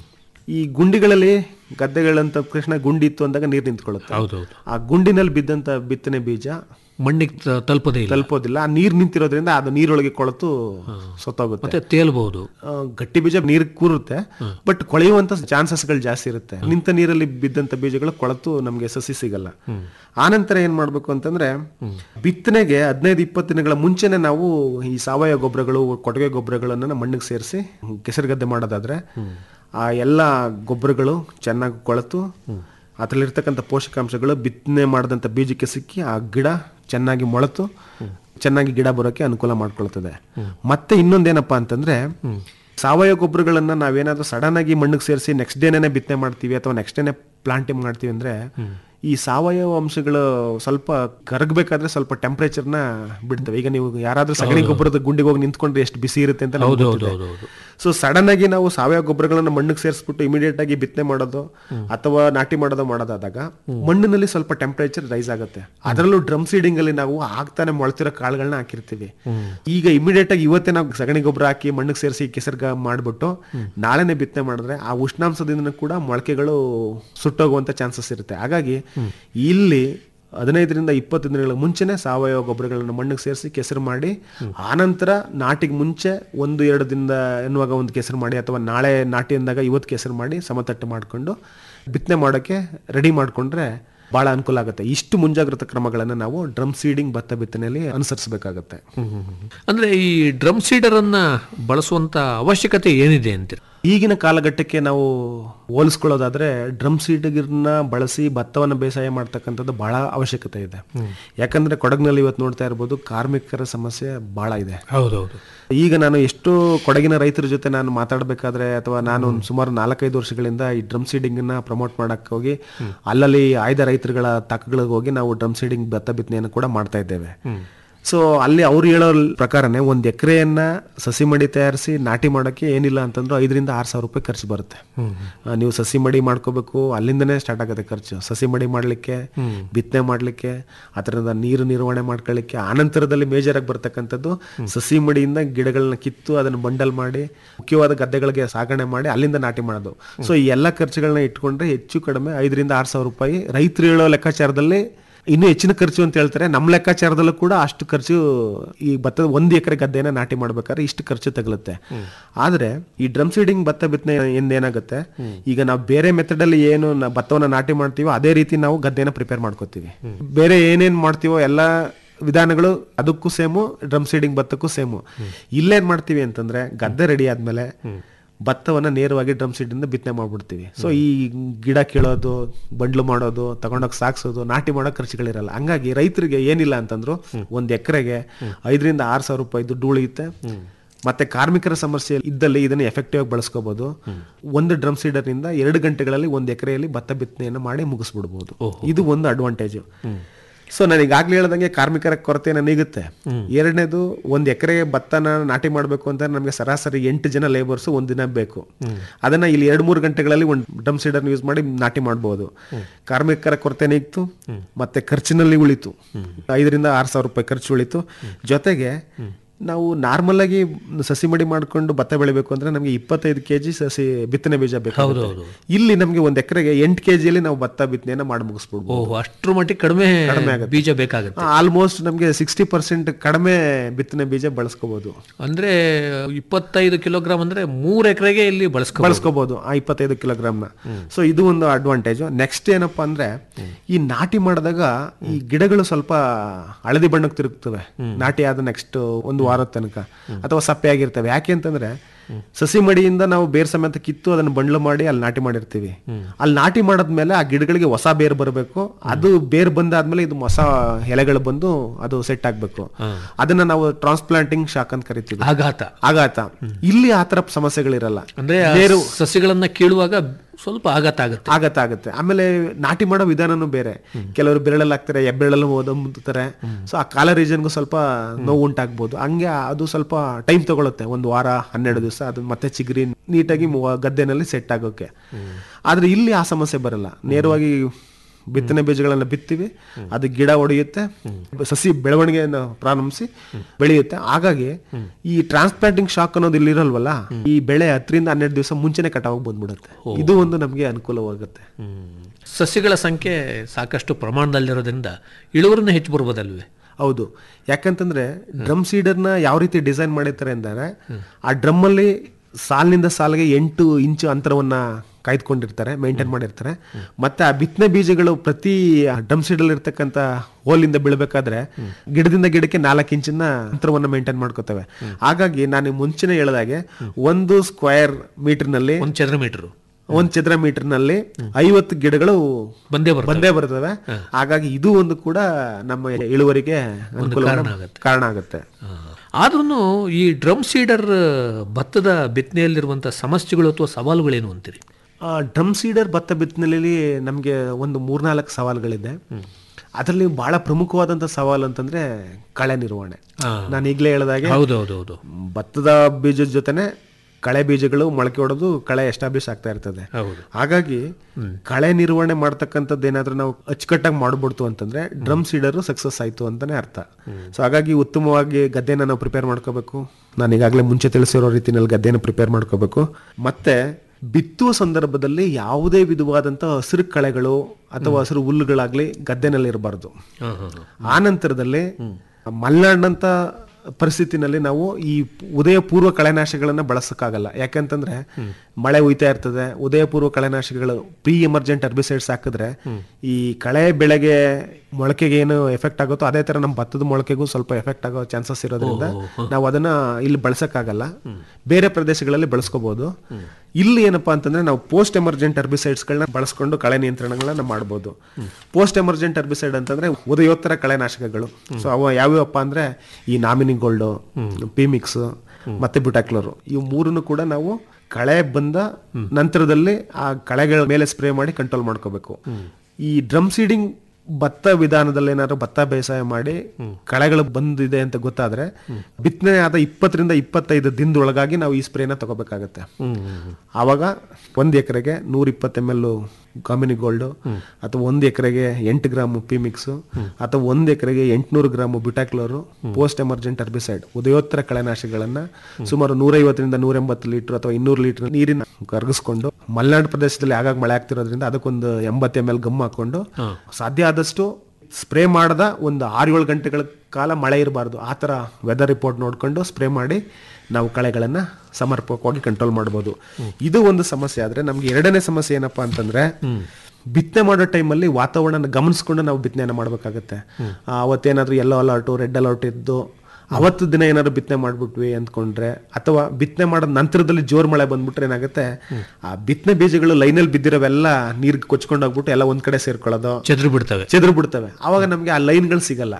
ಈ ಗುಂಡಿಗಳಲ್ಲಿ ಗದ್ದೆಗಳಂತ ತಕ್ಷಣ ಗುಂಡಿ ಇತ್ತು ಅಂದಾಗ ನೀರು ನಿಂತ್ಕೊಳ್ಳುತ್ತೆ ಹೌದೌದು ಆ ಗುಂಡಿನಲ್ಲಿ ಬಿದ್ದಂತ ಬಿತ್ತನೆ ಬೀಜ ಮಣ್ಣಿಗೆ ತ- ತಲುಪದೇ ಇಲ್ಲ ತಲುಪೋದಿಲ್ಲ ಆ ನೀರು ನಿಂತಿರೋದ್ರಿಂದ ಅದು ನೀರೊಳಗೆ ಕೊಳತು ಸತ್ತೋಗುತ್ತೆ ಮತ್ತೆ ತೇಲ್ಬಹುದು ಆ, ಗಟ್ಟಿ ಬೀಜ ನೀರು ಕೂರುತ್ತೆ ಬಟ್ ಕೊಳೆಯುವಂತ ಚಾನ್ಸಸ್ಗಳು ಜಾಸ್ತಿ ಇರುತ್ತೆ ನಿಂತ ನೀರಲ್ಲಿ ಬಿದ್ದಂತ ಬೀಜಗಳು ಕೊಳತು ನಮಗೆ ಸಸಿ ಸಿಗಲ್ಲ ಆನಂತರ ಏನ್ ಮಾಡ್ಬೇಕು ಅಂತಂದ್ರೆ ಬಿತ್ತನೆಗೆ ಹದಿನೈದು ಇಪ್ಪತ್ತು ದಿನಗಳ ಮುಂಚೆನೆ ನಾವು ಈ ಸಾವಯವ ಗೊಬ್ಬರಗಳು ಕೊಟ್ಟಿಗೆ ಗೊಬ್ಬರಗಳನ್ನ ಮಣ್ಣಿಗೆ ಸೇರಿಸಿ ಕೆಸರುಗದ್ದೆ ಮಾಡೋದಾದ್ರೆ ಆ ಎಲ್ಲ ಗೊಬ್ಬರಗಳು ಚೆನ್ನಾಗಿ ಕೊಳೆತು ಅದರಲ್ಲಿರ್ತಕ್ಕಂಥ ಪೋಷಕಾಂಶಗಳು ಬಿತ್ತನೆ ಮಾಡಿದಂಥ ಬೀಜಕ್ಕೆ ಸಿಕ್ಕಿ ಆ ಗಿಡ ಚೆನ್ನಾಗಿ ಮೊಳೆತು ಚೆನ್ನಾಗಿ ಗಿಡ ಬರೋಕೆ ಅನುಕೂಲ ಮಾಡ್ಕೊಳ್ತದೆ ಮತ್ತೆ ಇನ್ನೊಂದೇನಪ್ಪಾ ಅಂತಂದ್ರೆ ಸಾವಯವ ಗೊಬ್ಬರಗಳನ್ನ ನಾವೇನಾದ್ರೂ ಸಡನ್ ಆಗಿ ಮಣ್ಣಿಗೆ ಸೇರಿಸಿ ನೆಕ್ಸ್ಟ್ ಡೇನೇ ಬಿತ್ತನೆ ಮಾಡ್ತೀವಿ ಅಥವಾ ನೆಕ್ಸ್ಟ್ ಡೇನೆ ಪ್ಲಾಂಟಿಂಗ್ ಮಾಡ್ತೀವಿ ಅಂದ್ರೆ ಈ ಸಾವಯವ ಅಂಶಗಳು ಸ್ವಲ್ಪ ಕರಗಬೇಕಾದ್ರೆ ಸ್ವಲ್ಪ ಟೆಂಪರೇಚರ್ನ ಬಿಡ್ತವೆ ಈಗ ನೀವು ಯಾರಾದ್ರೂ ಸಗಣಿ ಗೊಬ್ಬರದ ಗುಂಡಿಗೆ ಹೋಗಿ ನಿಂತ್ಕೊಂಡ್ರೆ ಎಷ್ಟು ಬಿಸಿ ಇರುತ್ತೆ ಅಂತ ನಮ್ಗೆ ಹೌದು, ಗೊತ್ತಿದೆ. ಹೌದು, ಹೌದು. ಸೊ ಸಡನ್ ಆಗಿ ನಾವು ಸಾವಯವ ಗೊಬ್ಬರಗಳನ್ನ ಮಣ್ಣಿಗೆ ಸೇರಿಸ್ಬಿಟ್ಟು ಇಮಿಡಿಯೇಟ್ ಆಗಿ ಬಿತ್ತನೆ ಮಾಡೋದು ಅಥವಾ ನಾಟಿ ಮಾಡೋದು ಮಾಡೋದಾದಾಗ ಮಣ್ಣಿನಲ್ಲಿ ಸ್ವಲ್ಪ ಟೆಂಪರೇಚರ್ ರೈಸ್ ಆಗುತ್ತೆ ಅದರಲ್ಲೂ ಡ್ರಮ್ ಸೀಡಿಂಗ್ ಅಲ್ಲಿ ನಾವು ಆಗ್ತಾನೆ ಮೊಳತಿರೋ ಕಾಳುಗಳನ್ನ ಹಾಕಿರ್ತೀವಿ ಈಗ ಇಮಿಡಿಯೇಟ್ ಆಗಿ ಇವತ್ತೇ ನಾವು ಸಗಣಿ ಗೊಬ್ಬರ ಹಾಕಿ ಮಣ್ಣಿಗೆ ಸೇರಿಸಿ ಕೆಸರ್ಗ ಮಾಡ್ಬಿಟ್ಟು ನಾಳೆನೆ ಬಿತ್ತನೆ ಮಾಡಿದ್ರೆ ಆ ಉಷ್ಣಾಂಶದಿಂದ ಕೂಡ ಮೊಳಕೆಗಳು ಸುಟ್ಟೋಗುವಂತ ಚಾನ್ಸಸ್ ಇರುತ್ತೆ ಹಾಗಾಗಿ ಇಲ್ಲಿ ಹದಿನೈದರಿಂದ ಇಪ್ಪತ್ತು ದಿನಗಳ ಮುಂಚೆನೆ ಸಾವಯವ ಗೊಬ್ಬರಗಳನ್ನು ಮಣ್ಣಿಗೆ ಸೇರಿಸಿ ಕೆಸರು ಮಾಡಿ ಆನಂತರ ನಾಟಿಗೆ ಮುಂಚೆ ಒಂದು ಎರಡು ದಿನದ ಎನ್ನುವಾಗ ಒಂದು ಕೆಸರು ಮಾಡಿ ಅಥವಾ ನಾಳೆ ನಾಟಿ ಅಂದಾಗ ಇವತ್ತು ಕೆಸರು ಮಾಡಿ ಸಮತಟ್ಟು ಮಾಡಿಕೊಂಡು ಬಿತ್ತನೆ ಮಾಡೋಕ್ಕೆ ರೆಡಿ ಮಾಡಿಕೊಂಡ್ರೆ ಬಹಳ ಅನುಕೂಲ ಆಗುತ್ತೆ ಇಷ್ಟು ಮುಂಜಾಗ್ರತಾ ಕ್ರಮಗಳನ್ನು ನಾವು ಡ್ರಮ್ ಸೀಡಿಂಗ್ ಭತ್ತ ಬಿತ್ತನೆಯಲ್ಲಿ ಅನುಸರಿಸಬೇಕಾಗತ್ತೆ ಅಂದ್ರೆ ಈ ಡ್ರಮ್ ಸೀಡರ್ ಅನ್ನ ಬಳಸುವಂತ ಅವಶ್ಯಕತೆ ಏನಿದೆ ಅಂತೀರ ಈಗಿನ ಕಾಲಘಟ್ಟಕ್ಕೆ ನಾವು ಹೋಲಿಸ್ಕೊಳ್ಳೋದಾದ್ರೆ ಡ್ರಮ್ ಸೀಡ್ಗಿರ್ನ ಬಳಸಿ ಭತ್ತವನ್ನ ಬೇಸಾಯ ಮಾಡ್ತಕ್ಕಂಥದ್ದು ಬಹಳ ಅವಶ್ಯಕತೆ ಇದೆ ಯಾಕಂದ್ರೆ ಕೊಡಗಿನಲ್ಲಿ ಇವತ್ತು ನೋಡ್ತಾ ಇರ್ಬೋದು ಕಾರ್ಮಿಕರ ಸಮಸ್ಯೆ ಬಹಳ ಇದೆ ಹೌದೌದು ಈಗ ನಾನು ಎಷ್ಟು ಕೊಡಗಿನ ರೈತರ ಜೊತೆ ನಾನು ಮಾತಾಡಬೇಕಾದ್ರೆ ಅಥವಾ ನಾನು ಒಂದು ಸುಮಾರು ನಾಲ್ಕೈದು ವರ್ಷಗಳಿಂದ ಈ ಡ್ರಮ್ ಸೀಡಿಂಗ್ ನ ಪ್ರಮೋಟ್ ಮಾಡಕ್ಕೆ ಹೋಗಿ ಅಲ್ಲಲ್ಲಿ ಆಯ್ದ ರೈತರುಗಳ ತಕ್ಕಗಳಿಗೆ ಹೋಗಿ ನಾವು ಡ್ರಮ್ ಸೀಡಿಂಗ್ ಭತ್ತ ಬಿತ್ತನೆಯನ್ನು ಕೂಡ ಮಾಡ್ತಾ ಇದ್ದೇವೆ ಸೊ ಅಲ್ಲಿ ಅವ್ರು ಹೇಳೋ ಪ್ರಕಾರನೇ ಒಂದು ಎಕರೆಯನ್ನ ಸಸಿ ಮಡಿ ತಯಾರಿಸಿ ನಾಟಿ ಮಾಡೋಕ್ಕೆ ಏನಿಲ್ಲ ಅಂತಂದ್ರೆ ಐದರಿಂದ ಆರು ಸಾವಿರ ರೂಪಾಯಿ ಖರ್ಚು ಬರುತ್ತೆ ಆ, ನೀವು ಸಸಿ ಮಡಿ ಮಾಡ್ಕೋಬೇಕು ಅಲ್ಲಿಂದನೇ ಸ್ಟಾರ್ಟ್ ಆಗುತ್ತೆ ಖರ್ಚು ಸಸಿ ಮಡಿ ಮಾಡ್ಲಿಕ್ಕೆ ಬಿತ್ತನೆ ಮಾಡ್ಲಿಕ್ಕೆ ಅದರಿಂದ ನೀರು ನಿರ್ವಹಣೆ ಮಾಡ್ಕೊಳ್ಳಿಕ್ಕೆ ಆನಂತರದಲ್ಲಿ ಮೇಜರ್ ಆಗಿ ಬರ್ತಕ್ಕಂಥದ್ದು ಸಸಿ ಮಡಿಯಿಂದ ಗಿಡಗಳನ್ನ ಕಿತ್ತು ಅದನ್ನ ಬಂಡಲ್ ಮಾಡಿ ಮುಖ್ಯವಾದ ಗದ್ದೆಗಳಿಗೆ ಸಾಗಣೆ ಮಾಡಿ ಅಲ್ಲಿಂದ ನಾಟಿ ಮಾಡೋದು ಸೊ ಈ ಎಲ್ಲ ಖರ್ಚುಗಳನ್ನ ಇಟ್ಕೊಂಡ್ರೆ ಹೆಚ್ಚು ಕಡಿಮೆ ಐದರಿಂದ ಆರು ಸಾವಿರ ರೂಪಾಯಿ ರೈತರು ಹೇಳೋ ಲೆಕ್ಕಾಚಾರದಲ್ಲಿ ಇನ್ನೂ ಹೆಚ್ಚಿನ ಖರ್ಚು ಅಂತ ಹೇಳ್ತಾರೆ ನಮ್ಮ ಲೆಕ್ಕಾಚಾರದಲ್ಲೂ ಕೂಡ ಅಷ್ಟು ಖರ್ಚು ಈ ಭತ್ತದ ಒಂದು ಎಕರೆ ಗದ್ದೆನ ನಾಟಿ ಮಾಡ್ಬೇಕಾದ್ರೆ ಇಷ್ಟು ಖರ್ಚು ತಗಲುತ್ತೆ ಆದ್ರೆ ಈ ಡ್ರಮ್ ಸೀಡಿಂಗ್ ಭತ್ತ ಬಿತ್ತನೆ ಇಂದ ಏನಾಗುತ್ತೆ ಈಗ ನಾವು ಬೇರೆ ಮೆಥಡ್ ಅಲ್ಲಿ ಏನು ನಾ- ಭತ್ತವನ್ನ ನಾಟಿ ಮಾಡ್ತೀವೋ ಅದೇ ರೀತಿ ನಾವು ಗದ್ದೆನ ಪ್ರಿಪೇರ್ ಮಾಡ್ಕೋತೀವಿ ಬೇರೆ ಏನೇನ್ ಮಾಡ್ತೀವೋ ಎಲ್ಲ ವಿಧಾನಗಳು ಅದಕ್ಕೂ ಸೇಮು ಡ್ರಮ್ ಸೀಡಿಂಗ್ ಭತ್ತಕ್ಕೂ ಸೇಮು ಇಲ್ಲೇನ್ ಮಾಡ್ತೀವಿ ಅಂತಂದ್ರೆ ಗದ್ದೆ ರೆಡಿ ಆದ್ಮೇಲೆ ಭತ್ತವನ್ನ ನೇರವಾಗಿ ಡ್ರಮ್ ಸೀಡಿಂದ ಬಿತ್ತನೆ ಮಾಡ್ಬಿಡ್ತೀವಿ ಸೊ ಈ ಗಿಡ ಕೀಳೋದು ಬಂಡ್ಲು ಮಾಡೋದು ತಗೊಂಡೋಗಿ ಸಾಕ್ಸೋದು ನಾಟಿ ಮಾಡೋ ಖರ್ಚುಗಳಿರಲ್ಲ ಹಂಗಾಗಿ ರೈತರಿಗೆ ಏನಿಲ್ಲ ಅಂತಂದ್ರು ಒಂದ್ ಎಕರೆಗೆ ಐದರಿಂದ ಆರು ಸಾವಿರ ರೂಪಾಯಿ ದುಡ್ಡು ಉಳಿಯುತ್ತೆ ಮತ್ತೆ ಕಾರ್ಮಿಕರ ಸಮಸ್ಯೆ ಇದ್ದಲ್ಲಿ ಇದನ್ನ ಎಫೆಕ್ಟಿವ್ ಆಗಿ ಬಳಸ್ಕೋಬಹುದು ಒಂದು ಡ್ರಮ್ ಸೀಡರ್ ನಿಂದ ಎರಡು ಗಂಟೆಗಳಲ್ಲಿ ಒಂದು ಎಕರೆಯಲ್ಲಿ ಭತ್ತ ಬಿತ್ತನೆಯನ್ನು ಮಾಡಿ ಮುಗಿಸ್ಬಿಡ್ಬೋದು ಇದು ಒಂದು ಅಡ್ವಾಂಟೇಜ್ ಸೊ ನಾನು ಈಗಾಗ್ಲೇ ಹೇಳ್ದಂಗೆ ಕಾರ್ಮಿಕರ ಕೊರತೆನ ನೀಗುತ್ತೆ ಎರಡನೇದು ಒಂದ್ ಎಕರೆ ಭತ್ತನ ನಾಟಿ ಮಾಡಬೇಕು ಅಂತ ನಮಗೆ ಸರಾಸರಿ ಎಂಟು ಜನ ಲೇಬರ್ಸ್ ಒಂದ್ ದಿನ ಬೇಕು ಅದನ್ನ ಇಲ್ಲಿ ಎರಡು ಮೂರು ಗಂಟೆಗಳಲ್ಲಿ ಒಂದು ಡ್ರಮ್ ಸೀಡರ್ ಯೂಸ್ ಮಾಡಿ ನಾಟಿ ಮಾಡಬಹುದು ಕಾರ್ಮಿಕರ ಕೊರತೆ ನೀಗ್ತು ಮತ್ತೆ ಖರ್ಚಿನಲ್ಲಿ ಉಳಿತು ಐದರಿಂದ ಆರು ಸಾವಿರ ರೂಪಾಯಿ ಖರ್ಚು ಉಳಿತು ಜೊತೆಗೆ ನಾವು ನಾರ್ಮಲ್ ಆಗಿ ಸಸಿ ಮಡಿ ಮಾಡ್ಕೊಂಡು ಭತ್ತ ಬೆಳಿಬೇಕು ಅಂದ್ರೆ ನಮಗೆ ಇಪ್ಪತ್ತೈದು ಕೆಜಿ ಸಸಿ ಬಿತ್ತನೆ ಬೀಜ ಬೇಕು ಇಲ್ಲಿ ನಮಗೆ ಒಂದ್ ಎಕರೆಗೆ ಎಂಟು ಕೆಜಿಯಲ್ಲಿ ನಾವು ಭತ್ತ ಬಿತ್ತನೆಯನ್ನ ಮಾಡಿ ಮುಗಿಸ್ಬಿಡ್ಬೋದು ಓಹ್ ಅಷ್ಟ್ರ ಮಟ್ಟಿಗೆ ಕಡಿಮೆ ಬೀಜ ಬೇಕಾಗುತ್ತೆ ಆಲ್ಮೋಸ್ಟ್ ನಮಗೆ ಸಿಕ್ಸ್ಟಿ ಪರ್ಸೆಂಟ್ ಕಡಿಮೆ ಬಿತ್ತನೆ ಬೀಜ ಬಳಸ್ಕೋಬಹುದು ಅಂದ್ರೆ ಇಪ್ಪತ್ತೈದು ಕಿಲೋಗ್ರಾಮ್ ಅಂದ್ರೆ ಮೂರ್ ಎಕರೆಗೆ ಇಲ್ಲಿ ಬಳಸ್ಕೊ ಬಳಸ್ಕೋಬಹುದು ಆ ಇಪ್ಪತ್ತೈದು ಕಿಲೋಗ್ರಾಮ್ನ ಸೊ ಇದು ಒಂದು ಅಡ್ವಾಂಟೇಜ್ ನೆಕ್ಸ್ಟ್ ಏನಪ್ಪಾ ಅಂದ್ರೆ ಈ ನಾಟಿ ಮಾಡಿದಾಗ ಈ ಗಿಡಗಳು ಸ್ವಲ್ಪ ಹಳದಿ ಬಣ್ಣಕ್ಕೆ ತಿರುಗ್ತವೆ ನಾಟಿ ಆದ ನೆಕ್ಸ್ಟ್ ಒಂದು ವಾರದ ತನಕ ಅಥವಾ ಸಪ್ಪೆ ಆಗಿರ್ತವೆ ಯಾಕೆ ಅಂತಂದ್ರೆ ಸಸಿ ಮಡಿಯಿಂದ ನಾವು ಬೇರ್ ಸಮೇತ ಕಿತ್ತು ಅದನ್ನ ಬಂಡ್ಲು ಮಾಡಿ ಅಲ್ಲಿ ನಾಟಿ ಮಾಡಿರ್ತೀವಿ ಅಲ್ಲಿ ನಾಟಿ ಮಾಡಾದ್ಮೇಲೆ ಆ ಗಿಡಗಳಿಗೆ ಹೊಸ ಬೇರ್ ಬರಬೇಕು ಅದು ಬೇರ್ ಬಂದಾದ್ಮೇಲೆ ಇದು ಹೊಸ ಎಲೆಗಳು ಬಂದು ಅದು ಸೆಟ್ ಆಗ್ಬೇಕು ಅದನ್ನ ನಾವು ಟ್ರಾನ್ಸ್ಪ್ಲಾಂಟಿಂಗ್ ಶಾಕ್ ಅಂತ ಕರಿತೀವಿ ಆಘಾತ ಆಘಾತ ಇಲ್ಲಿ ಆತರ ಸಮಸ್ಯೆಗಳಿರಲ್ಲ ಅಂದ್ರೆ ಆ ಸಸಿಗಳನ್ನ ಕೀಳುವಾಗ ಸ್ವಲ್ಪ ಆಘಾತ ಆಗುತ್ತೆ ಆಗತ್ತೆ ಆಗತ್ತೆ ಆಮೇಲೆ ನಾಟಿ ಮಾಡೋ ವಿಧಾನನೂ ಬೇರೆ ಕೆಲವರು ಬೆರಳಲ್ಲಿ ಹಾಕ್ತಾರೆ ಹೆಬ್ಬೆರಳಲ್ಲಿ ಓದಂತಾರೆ ಸೊ ಆ ಕಾಲ ರೀಜನ್ಗೂ ಸ್ವಲ್ಪ ನೋವು ಉಂಟಾಗ್ಬೋದು ಹಂಗೆ ಅದು ಸ್ವಲ್ಪ ಟೈಮ್ ತಗೊಳುತ್ತೆ ಒಂದು ವಾರ ಹನ್ನೆರಡು ದಿವಸ ಅದು ಮತ್ತೆ ಚಿಗುರಿ ನೀಟಾಗಿ ಮು- ಗದ್ದೆನಲ್ಲಿ ಸೆಟ್ ಆಗೋಕೆ ಆದ್ರೆ ಇಲ್ಲಿ ಆ ಸಮಸ್ಯೆ ಬರಲ್ಲ ನೇರವಾಗಿ ಬಿತ್ತನೆ ಬೀಜಗಳನ್ನ ಬಿತ್ತೀವಿ ಅದು ಗಿಡ ಹೊಡೆಯುತ್ತೆ ಸಸಿ ಬೆಳವಣಿಗೆಯನ್ನು ಪ್ರಾರಂಭಿಸಿ ಬೆಳೆಯುತ್ತೆ ಹಾಗಾಗಿ ಈ ಟ್ರಾನ್ಸ್ಪ್ಲಾಂಟಿಂಗ್ ಶಾಕ್ ಅನ್ನೋದು ಇಲ್ಲಿ ಇರಲ್ವಲ್ಲ ಈ ಬೆಳೆ ಹತ್ತರಿಂದ ಹನ್ನೆರಡು ದಿವಸ ಮುಂಚೆನೆ ಕಟಾವಾಗಿ ಬಂದ್ಬಿಡುತ್ತೆ ಇದು ಒಂದು ನಮಗೆ ಅನುಕೂಲವಾಗುತ್ತೆ ಸಸ್ಯಗಳ ಸಂಖ್ಯೆ ಸಾಕಷ್ಟು ಪ್ರಮಾಣದಲ್ಲಿರೋದ್ರಿಂದ ಇಳುವರಿನ ಹೆಚ್ಚು ಬರ್ಬೋದಲ್ವೇ ಹೌದು ಯಾಕಂತಂದ್ರೆ ಡ್ರಮ್ ಸೀಡರ್ನ ಯಾವ ರೀತಿ ಡಿಸೈನ್ ಮಾಡಿರ್ತಾರೆ ಅಂದರೆ ಆ ಡ್ರಮ್ ಅಲ್ಲಿ ಸಾಲಿನಿಂದ ಸಾಲಿಗೆ ಎಂಟು ಇಂಚು ಅಂತರವನ್ನ ಕಾಯ್ದುಕೊಂಡಿರ್ತಾರೆ ಮೇಂಟೈನ್ ಮಾಡಿರ್ತಾರೆ ಮತ್ತೆ ಆ ಬಿತ್ತನೆ ಬೀಜಗಳು ಪ್ರತಿ ಡ್ರಮ್ ಸೀಡಲ್ಲಿ ಇರ್ತಕ್ಕಂಥ ಹೋಲಿಂದ ಬೀಳ್ಬೇಕಾದ್ರೆ ಗಿಡದಿಂದ ಗಿಡಕ್ಕೆ ನಾಲ್ಕು ಇಂಚಿನ ಅಂತರವನ್ನ ಮೇಂಟೈನ್ ಮಾಡ್ಕೋತವೆ ಹಾಗಾಗಿ ನಾನು ಮುಂಚೆನೆ ಹೇಳಿದಾಗೆ ಒಂದು ಸ್ಕ್ವೇರ್ ಮೀಟರ್ನಲ್ಲಿ ಒಂದು ಚದರ ಮೀಟರ್ ಒಂದ್ ಚದರ ಮೀಟರ್ ನಲ್ಲಿ ಐವತ್ತು ಗಿಡಗಳು ಬಂದೇ ಬರ್ತವೆ. ಬಂದೇ ಬರ್ತವೆ ಹಾಗಾಗಿ ಇದು ಒಂದು ಕೂಡ ನಮ್ಮ ಇಳುವರಿಗೆ ಅನುಕೂಲವಾದ ಕಾರಣ ಆಗುತ್ತೆ ಆದ್ರೂ ಈ ಡ್ರಮ್ ಸೀಡರ್ ಭತ್ತದ ಬಿತ್ತನೆಯಲ್ಲಿರುವಂತಹ ಸಮಸ್ಯೆಗಳು ಅಥವಾ ಸವಾಲುಗಳೇನು ಅಂತೀರಿ ಆ, ಡ್ರಮ್ ಸೀಡರ್ ಭತ್ತ ಬಿತ್ತನೆಯಲ್ಲಿ ನಮಗೆ ಒಂದು ಮೂರ್ನಾಲ್ಕು ಸವಾಲುಗಳಿದೆ ಅದರಲ್ಲಿ ಬಹಳ ಪ್ರಮುಖವಾದಂತ ಸವಾಲು ಅಂತಂದ್ರೆ ಕಳೆ ನಿರ್ವಹಣೆ ನಾನು ಈಗಲೇ ಹೇಳಿದಾಗೆ ಹೌದೌದೌದು ಭತ್ತದ ಬೀಜದ ಜೊತೆನೆ ಕಳೆ ಬೀಜಗಳು ಮೊಳಕೆ ಹೊಡೆದು ಕಳೆ ಎಸ್ಟಾಬ್ಲಿಷ್ ಆಗ್ತಾ ಇರ್ತದೆ ಹೌದು. ಹಾಗಾಗಿ ಕಳೆ ನಿರ್ವಹಣೆ ಮಾಡ್ತಕ್ಕಂಥದ್ದು ಏನಾದ್ರೂ ನಾವು ಅಚ್ಚುಕಟ್ಟಾಗಿ ಮಾಡ್ಬಿಡ್ತು ಅಂತಂದ್ರೆ ಡ್ರಮ್ ಸೀಡರ್ ಸಕ್ಸಸ್ ಆಯ್ತು ಅಂತಾನೆ ಅರ್ಥ ಸೊ ಹಾಗಾಗಿ ಉತ್ತಮವಾಗಿ ಗದ್ದೆನ ನಾವು ಪ್ರಿಪೇರ್ ಮಾಡ್ಕೋಬೇಕು ನಾನು ಈಗಾಗಲೇ ಮುಂಚೆ ತಿಳಿಸಿರೋ ರೀತಿನಲ್ಲಿ ಗದ್ದೆನ ಪ್ರಿಪೇರ್ ಮಾಡ್ಕೋಬೇಕು ಮತ್ತೆ ಬಿತ್ತುವ ಸಂದರ್ಭದಲ್ಲಿ ಯಾವುದೇ ವಿಧವಾದಂತ ಹಸಿರು ಕಳೆಗಳು ಅಥವಾ ಹಸಿರು ಹುಲ್ಲುಗಳಾಗ್ಲಿ ಗದ್ದೆನಲ್ಲಿ ಇರಬಾರ್ದು ಆ ನಂತರದಲ್ಲಿ ಮಲೆನಾಡಿನಂತ ಪರಿಸ್ಥಿತಿನಲ್ಲಿ ನಾವು ಈ ಉದಯ ಪೂರ್ವ ಕಳೆನಾಶಕಗಳನ್ನ ಬಳಸಕ್ಕಾಗಲ್ಲ ಯಾಕಂತಂದ್ರೆ ಮಳೆ ಹುಯ್ತಾ ಇರ್ತದೆ ಉದಯ ಪೂರ್ವ ಕಳೆನಾಶಕಗಳು ಪ್ರೀ ಎಮರ್ಜೆಂಟ್ ಅರ್ಬಿಸೈಡ್ಸ್ ಹಾಕಿದ್ರೆ ಈ ಕಳೆ ಬೆಳೆಗೆ ಮೊಳಕೆಗೆ ಏನು ಎಫೆಕ್ಟ್ ಆಗುತ್ತೋ ಅದೇ ತರ ನಮ್ಮ ಭತ್ತದ ಮೊಳಕೆಗೂ ಸ್ವಲ್ಪ ಎಫೆಕ್ಟ್ ಆಗೋ ಚಾನ್ಸಸ್ ಇರೋದ್ರಿಂದ ನಾವು ಅದನ್ನ ಇಲ್ಲಿ ಬಳಸಕ್ಕಾಗಲ್ಲ ಬೇರೆ ಪ್ರದೇಶಗಳಲ್ಲಿ ಬಳಸ್ಕೋಬಹುದು ಇಲ್ಲಿ ಏನಪ್ಪಾ ಅಂತಂದ್ರೆ ನಾವು ಪೋಸ್ಟ್ ಎಮರ್ಜೆಂಟ್ ಗಳನ್ನ ಬಳಸ್ಕೊಂಡು ಕಳೆ ನಿಯಂತ್ರಣಗಳನ್ನ ಮಾಡಬಹುದು ಪೋಸ್ಟ್ ಎಮರ್ಜೆಂಟ್ ಅರ್ಬಿಸೈಡ್ ಅಂತಂದ್ರೆ ಉದಯೋತ್ತರ ಕಳೆನಾಶಕಗಳು ಸೊ ಅವ ಯಾವ್ಯಾವಪ್ಪ ಅಂದ್ರೆ ಈ ನಾಮಿನಿ ಗೋಲ್ಡ್ ಪಿಮಿಕ್ಸ್ ಮತ್ತೆ ಬ್ಯುಟಾಕ್ಲೋರು ಇವು ಮೂರನ್ನು ಕೂಡ ನಾವು ಕಳೆ ಬಂದ ನಂತರದಲ್ಲಿ ಆ ಕಳೆಗಳ ಮೇಲೆ ಸ್ಪ್ರೇ ಮಾಡಿ ಕಂಟ್ರೋಲ್ ಮಾಡ್ಕೋಬೇಕು ಈ ಡ್ರಮ್ ಸೀಡಿಂಗ್ ಭತ್ತ ವಿಧಾನದಲ್ಲಿ ಏನಾದ್ರು ಭತ್ತ ಬೇಸಾಯ ಮಾಡಿ ಕಳೆಗಳು ಬಂದಿದೆ ಅಂತ ಗೊತ್ತಾದ್ರೆ ಬಿತ್ತನೆ ಆದ ಇಪ್ಪತ್ತರಿಂದ ಇಪ್ಪತ್ತೈದು ದಿನದೊಳಗಾಗಿ ನಾವು ಈ ಸ್ಪ್ರೇನ ತಗೋಬೇಕಾಗತ್ತೆ ಆವಾಗ ಒಂದ್ ಎಕರೆಗೆ ನೂರ ಇಪ್ಪತ್ತು ಎಮ್ ಎಲ್ ಕಾಮಿನಿ ಗೋಲ್ಡ್ ಅಥವಾ ಒಂದ್ ಎಕರೆಗೆ ಎಂಟು ಗ್ರಾಮ್ ಪಿಮಿಕ್ಸ್ ಅಥವಾ ಒಂದ್ ಎಕರೆಗೆ ಎಂಟ್ನೂರು gram butachlor post emergent herbicide ಉದಯೋತ್ತರ ಕಳೆನಾಶಕಗಳನ್ನ ಸುಮಾರು ನೂರೈವತ್ತರಿಂದ ನೂರ ಎಂಬತ್ತು ಲೀಟರ್ ಅಥವಾ ಇನ್ನೂರು ಲೀಟರ್ ನೀರಿನ ಕರಗಿಸ್ಕೊಂಡು ಮಲೆನಾಡು ಪ್ರದೇಶದಲ್ಲಿ ಆಗಾಗ ಮಳೆ ಆಗ್ತಿರೋದ್ರಿಂದ ಅದಕ್ಕೊಂದು ಎಂಬತ್ತು ಎಮ್ ಎಲ್ ಗಮ್ ಹಾಕೊಂಡು ಸಾಧ್ಯ ಆದಷ್ಟು ಸ್ಪ್ರೇ ಮಾಡದ ಒಂದು ಆರು ಏಳು ಗಂಟೆಗಳ ಕಾಲ ಮಳೆ ಇರಬಾರ್ದು ಆ ಥರ ವೆದರ್ ರಿಪೋರ್ಟ್ ನೋಡಿಕೊಂಡು ಸ್ಪ್ರೇ ಮಾಡಿ ನಾವು ಕಳೆಗಳನ್ನು ಸಮರ್ಪಕವಾಗಿ ಕಂಟ್ರೋಲ್ ಮಾಡ್ಬೋದು ಇದು ಒಂದು ಸಮಸ್ಯೆ ಆದರೆ ನಮ್ಗೆ ಎರಡನೇ ಸಮಸ್ಯೆ ಏನಪ್ಪಾ ಅಂತಂದ್ರೆ ಬಿತ್ತನೆ ಮಾಡೋ ಟೈಮಲ್ಲಿ ವಾತಾವರಣ ಗಮನಿಸ್ಕೊಂಡು ನಾವು ಬಿತ್ತನೆಯನ್ನು ಮಾಡಬೇಕಾಗತ್ತೆ ಅವತ್ತೇನಾದ್ರೂ ಯೆಲ್ಲೋ ಅಲರ್ಟು ರೆಡ್ ಅಲರ್ಟ್ ಇದ್ದು ಅವತ್ತು ದಿನ ಏನಾದ್ರು ಬಿತ್ತನೆ ಮಾಡ್ಬಿಟ್ವಿ ಅಂದ್ಕೊಂಡ್ರೆ ಅಥವಾ ಬಿತ್ತನೆ ಮಾಡೋ ನಂತರದಲ್ಲಿ ಜೋರ್ ಮಳೆ ಬಂದ್ಬಿಟ್ರೆ ಏನಾಗುತ್ತೆ ಆ ಬಿತ್ತನೆ ಬೀಜಗಳು ಲೈನಲ್ಲಿ ಬಿದ್ದಿರೋವೆಲ್ಲ ನೀರ್ ಕೊಚ್ಕೊಂಡು ಹೋಗ್ಬಿಟ್ಟು ಎಲ್ಲ ಒಂದ್ ಕಡೆ ಸೇರ್ಕೊಳ್ಳೋದು ಚೆದ್ರು ಬಿಡ್ತವೆ ಚೆದ್ರು ಬಿಡ್ತವೆ ಅವಾಗ ನಮ್ಗೆ ಆ ಲೈನ್ಗಳು ಸಿಗಲ್ಲ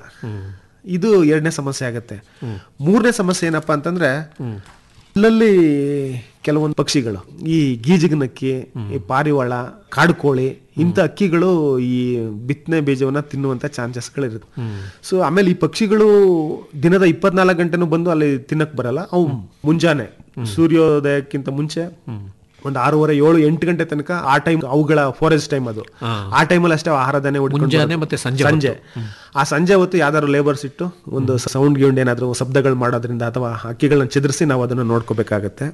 ಇದು ಎರಡನೇ ಸಮಸ್ಯೆ ಆಗತ್ತೆ ಮೂರನೇ ಸಮಸ್ಯೆ ಏನಪ್ಪಾ ಅಂತಂದ್ರೆ ಅಲ್ಲಲ್ಲಿ ಕೆಲವೊಂದು ಪಕ್ಷಿಗಳು ಈ ಗೀಜಿಗನಕ್ಕಿ ಈ ಪಾರಿವಾಳ ಕಾಡುಕೋಳಿ ಇಂಥ ಅಕ್ಕಿಗಳು ಈ ಬಿತ್ತನೆ ಬೀಜವನ್ನ ತಿನ್ನುವಂತ ಚಾನ್ಸಸ್ಗಳು ಇರುತ್ತೆ ಸೊ ಆಮೇಲೆ ಈ ಪಕ್ಷಿಗಳು ದಿನದ ಇಪ್ಪತ್ನಾಲ್ಕು ಗಂಟೆನೂ ಬಂದು ಅಲ್ಲಿ ತಿನ್ನಕ್ ಬರಲ್ಲ ಅವು ಮುಂಜಾನೆ ಸೂರ್ಯೋದಯಕ್ಕಿಂತ ಮುಂಚೆ ಒಂದು ಆರೂವರೆ ಏಳು ಎಂಟು ಗಂಟೆ ತನಕ ಆ ಟೈಮ್ ಅವುಗಳ ಫಾರೆಸ್ಟ್ ಟೈಮ್ ಅದು ಆ ಟೈಮಲ್ಲಿ ಅಷ್ಟೇ ಆಹಾರ ಧಾನ್ಯ ಹುಡ್ಕೊಂಡು ಮುಂಜಾನೆ ಬರುತ್ತೆ. ಮತ್ತೆ ಸಂಜೆ ಸಂಜೆ ಆ ಸಂಜೆ ಹೊತ್ತು ಯಾವ್ದಾದ್ರು ಲೇಬರ್ಸ್ ಇಟ್ಟು ಒಂದು ಸೌಂಡ್ ಗಿೌಂಡ್ ಏನಾದ್ರು ಶಬ್ದಗಳು ಮಾಡೋದ್ರಿಂದ ಅಥವಾ ಹಕ್ಕಿಗಳನ್ನ ಚಿದ್ರಿಸಿ ನಾವು ಅದನ್ನು ನೋಡ್ಕೋಬೇಕಾಗತ್ತೆ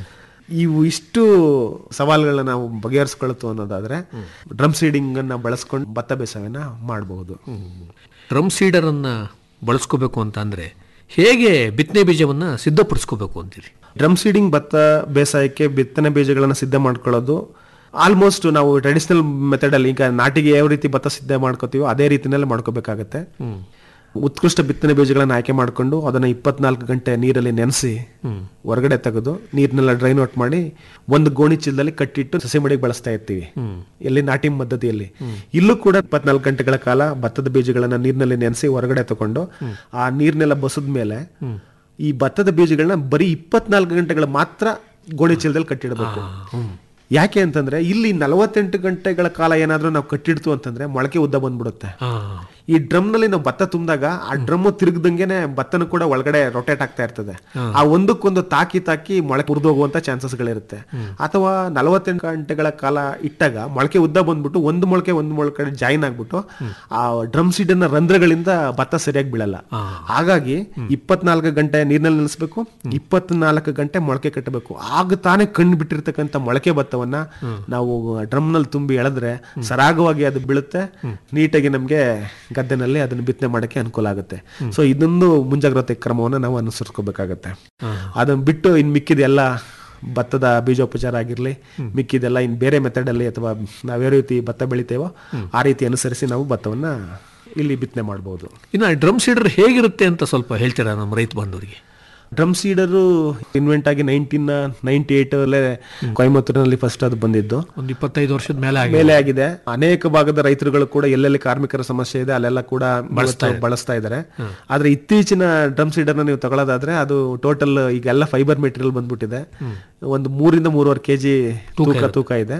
ಇವು ಇಷ್ಟು ಸವಾಲುಗಳನ್ನ ನಾವು ಬಗೆಹರಿಸ್ಕೊಳ್ತು ಅನ್ನೋದಾದ್ರೆ ಡ್ರಮ್ ಸೀಡಿಂಗ್ ಅನ್ನ ಬಳಸ್ಕೊಂಡು ಭತ್ತ ಬೇಸಾಯನ ಮಾಡಬಹುದು ಡ್ರಮ್ ಸೀಡರ್ ಅನ್ನ ಬಳಸ್ಕೋಬೇಕು ಅಂತ ಅಂದ್ರೆ ಹೇಗೆ ಬಿತ್ತನೆ ಬೀಜವನ್ನ ಸಿದ್ಧಪಡಿಸ್ಕೋಬೇಕು ಅಂತೀರಿ ಡ್ರಮ್ ಸೀಡಿಂಗ್ ಭತ್ತ ಬೇಸಾಯಕ್ಕೆ ಬಿತ್ತನೆ ಬೀಜಗಳನ್ನು ಸಿದ್ಧ ಮಾಡ್ಕೊಳ್ಳೋದು ಆಲ್ಮೋಸ್ಟ್ ನಾವು ಟ್ರೆಡಿಷನಲ್ ಮೆಥಡ್ ಅಲ್ಲಿ ಈಗ ನಾಟಿಗೆ ಯಾವ ರೀತಿ ಭತ್ತ ಸಿದ್ಧ ಮಾಡ್ಕೋತೀವೋ ಅದೇ ರೀತಿನಲ್ಲಿ ಮಾಡ್ಕೋಬೇಕಾಗತ್ತೆ ಉತ್ಕೃಷ್ಟ ಬಿತ್ತನೆ ಬೀಜಗಳನ್ನ ಆಯ್ಕೆ ಮಾಡಿಕೊಂಡು ಅದನ್ನ ಇಪ್ಪತ್ನಾಲ್ಕು ಗಂಟೆ ನೀರಲ್ಲಿ ನೆನೆಸಿ ಹೊರಗಡೆ ತೆಗೆದು ನೀರ್ನೆಲ್ಲ ಡ್ರೈನ್ ಔಟ್ ಮಾಡಿ ಒಂದು ಗೋಣಿ ಚೀಲದಲ್ಲಿ ಕಟ್ಟಿಟ್ಟು ಸಸಿ ಮಡಿಗೆ ಬಳಸ್ತಾ ಇರ್ತೀವಿ ಎಲ್ಲಿ ನಾಟಿ ಪದ್ಧತಿಯಲ್ಲಿ ಇಲ್ಲೂ ಕೂಡ ಇಪ್ಪತ್ನಾಲ್ಕು ಗಂಟೆಗಳ ಕಾಲ ಭತ್ತದ ಬೀಜಗಳನ್ನ ನೀರಿನಲ್ಲಿ ನೆನೆಸಿ ಹೊರಗಡೆ ತಗೊಂಡು ಆ ನೀರ್ನೆಲ್ಲ ಬಸದ ಮೇಲೆ ಈ ಭತ್ತದ ಬೀಜಗಳನ್ನ ಬರೀ ಇಪ್ಪತ್ನಾಲ್ಕು ಗಂಟೆಗಳ ಮಾತ್ರ ಗೋಣಿ ಚೀಲದಲ್ಲಿ ಕಟ್ಟಿಡಬೇಕು ಯಾಕೆ ಅಂತಂದ್ರೆ ಇಲ್ಲಿ ನಲವತ್ತೆಂಟು ಗಂಟೆಗಳ ಕಾಲ ಏನಾದ್ರೂ ನಾವು ಕಟ್ಟಿಡ್ತು ಅಂತಂದ್ರೆ ಮೊಳಕೆ ಉದ್ದ ಬಂದ್ಬಿಡುತ್ತೆ ಈ ಡ್ರಮ್ ನಲ್ಲಿ ನಾವು ಭತ್ತ ತುಂಬಿದಾಗ ಆ ಡ್ರಮ್ ತಿರುಗ್ದಂಗೆನೆ ಭತ್ತನೂ ಕೂಡ ಒಳಗಡೆ ರೊಟೇಟ್ ಆಗ್ತಾ ಇರ್ತದೆ ಆ ಒಂದಕ್ಕೊಂದು ತಾಕಿ ತಾಕಿ ಮೊಳಕೆ ಹೋಗುವಂತ ಚಾನ್ಸಸ್ ಗಳಿರುತ್ತೆ ಅಥವಾ ನಲವತ್ತೆಂಟು ಗಂಟೆಗಳ ಕಾಲ ಇಟ್ಟಾಗ ಮೊಳಕೆ ಉದ್ದ ಬಂದ್ಬಿಟ್ಟು ಒಂದು ಮೊಳಕೆ ಒಂದು ಮೊಳಕೆ ಜಾಯಿನ್ ಆಗ್ಬಿಟ್ಟು ಆ ಡ್ರಮ್ ಸೀಡನ್ನ ರಂಧ್ರಗಳಿಂದ ಭತ್ತ ಸರಿಯಾಗಿ ಬೀಳಲ್ಲ ಹಾಗಾಗಿ ಇಪ್ಪತ್ನಾಲ್ಕು ಗಂಟೆ ನೀರ್ನಲ್ಲಿ ನಿಲ್ಲಿಸ್ಬೇಕು ಇಪ್ಪತ್ನಾಲ್ಕು ಗಂಟೆ ಮೊಳಕೆ ಕಟ್ಟಬೇಕು ಆಗ ತಾನೇ ಕಣ್ಣು ಬಿಟ್ಟಿರ್ತಕ್ಕಂಥ ಮೊಳಕೆ ಭತ್ತವನ್ನ ನಾವು ಡ್ರಮ್ ನಲ್ಲಿ ತುಂಬಿ ಎಳೆದ್ರೆ ಸರಾಗವಾಗಿ ಅದು ಬೀಳುತ್ತೆ ನೀಟಾಗಿ ನಮ್ಗೆ ಗದ್ದೆನಲ್ಲಿ ಅದನ್ನ ಬಿತ್ತನೆ ಮಾಡಕ್ಕೆ ಅನುಕೂಲ ಆಗುತ್ತೆ ಸೊ ಇದೊಂದು ಮುಂಜಾಗ್ರತೆ ಕ್ರಮವನ್ನ ನಾವು ಅನುಸರಿಸ್ಕೋಬೇಕಾಗತ್ತೆ ಅದನ್ನ ಬಿಟ್ಟು ಇನ್ ಮಿಕ್ಕಿದ ಎಲ್ಲ ಭತ್ತದ ಬೀಜೋಪಚಾರ ಆಗಿರ್ಲಿ ಮಿಕ್ಕಿದೆಲ್ಲ ಇನ್ ಬೇರೆ ಮೆಥಡ್ ಅಲ್ಲಿ ಅಥವಾ ನಾವ್ ಯಾವ ರೀತಿ ಭತ್ತ ಬೆಳಿತೇವೋ ಆ ರೀತಿ ಅನುಸರಿಸಿ ನಾವು ಭತ್ತವನ್ನ ಇಲ್ಲಿ ಬಿತ್ತನೆ ಮಾಡಬಹುದು ಇನ್ನು ಡ್ರಮ್ ಸೀಡರ್ ಹೇಗಿರುತ್ತೆ ಅಂತ ಸ್ವಲ್ಪ ಹೇಳ್ತೀರಾ ನಮ್ಮ ರೈತ ಬಾಂಧವರಿಗೆ ಡ್ರಮ್ ಸೀಡರು ಇನ್ವೆಂಟ್ ಆಗಿ ನೈನ್ಟೀನ್ ನೈನ್ಟಿ ಏಟ್ ಅಲ್ಲೇ ಕೊಯಮತ್ತೂರಿನಲ್ಲಿ ಫಸ್ಟ್ ಅದು ಬಂದಿದ್ದು ಒಂದು ಇಪ್ಪತ್ತೈದು ವರ್ಷದ ಮೇಲೆ ಆಗಿದೆ ಮೇಲೆ ಆಗಿದೆ ಅನೇಕ ಭಾಗದ ರೈತರುಗಳು ಕೂಡ ಎಲ್ಲೆಲ್ಲಿ ಕಾರ್ಮಿಕರ ಸಮಸ್ಯೆ ಇದೆ ಅಲ್ಲೆಲ್ಲ ಕೂಡ ಇವತ್ತು ಬಳಸ್ತಾ ಇದ್ದಾರೆ ಆದ್ರೆ ಇತ್ತೀಚಿನ ಡ್ರಮ್ ಸೀಡರ್ನ ನೀವು ತಗೊಳ್ಳೋದಾದ್ರೆ ಅದು ಟೋಟಲ್ ಈಗ ಎಲ್ಲ ಫೈಬರ್ ಮೆಟೀರಿಯಲ್ ಬಂದ್ಬಿಟ್ಟಿದೆ ಒಂದು ಮೂರಿಂದ ಮೂರುವರೆ ಕೆಜಿ ತೂಕ ತೂಕ ಇದೆ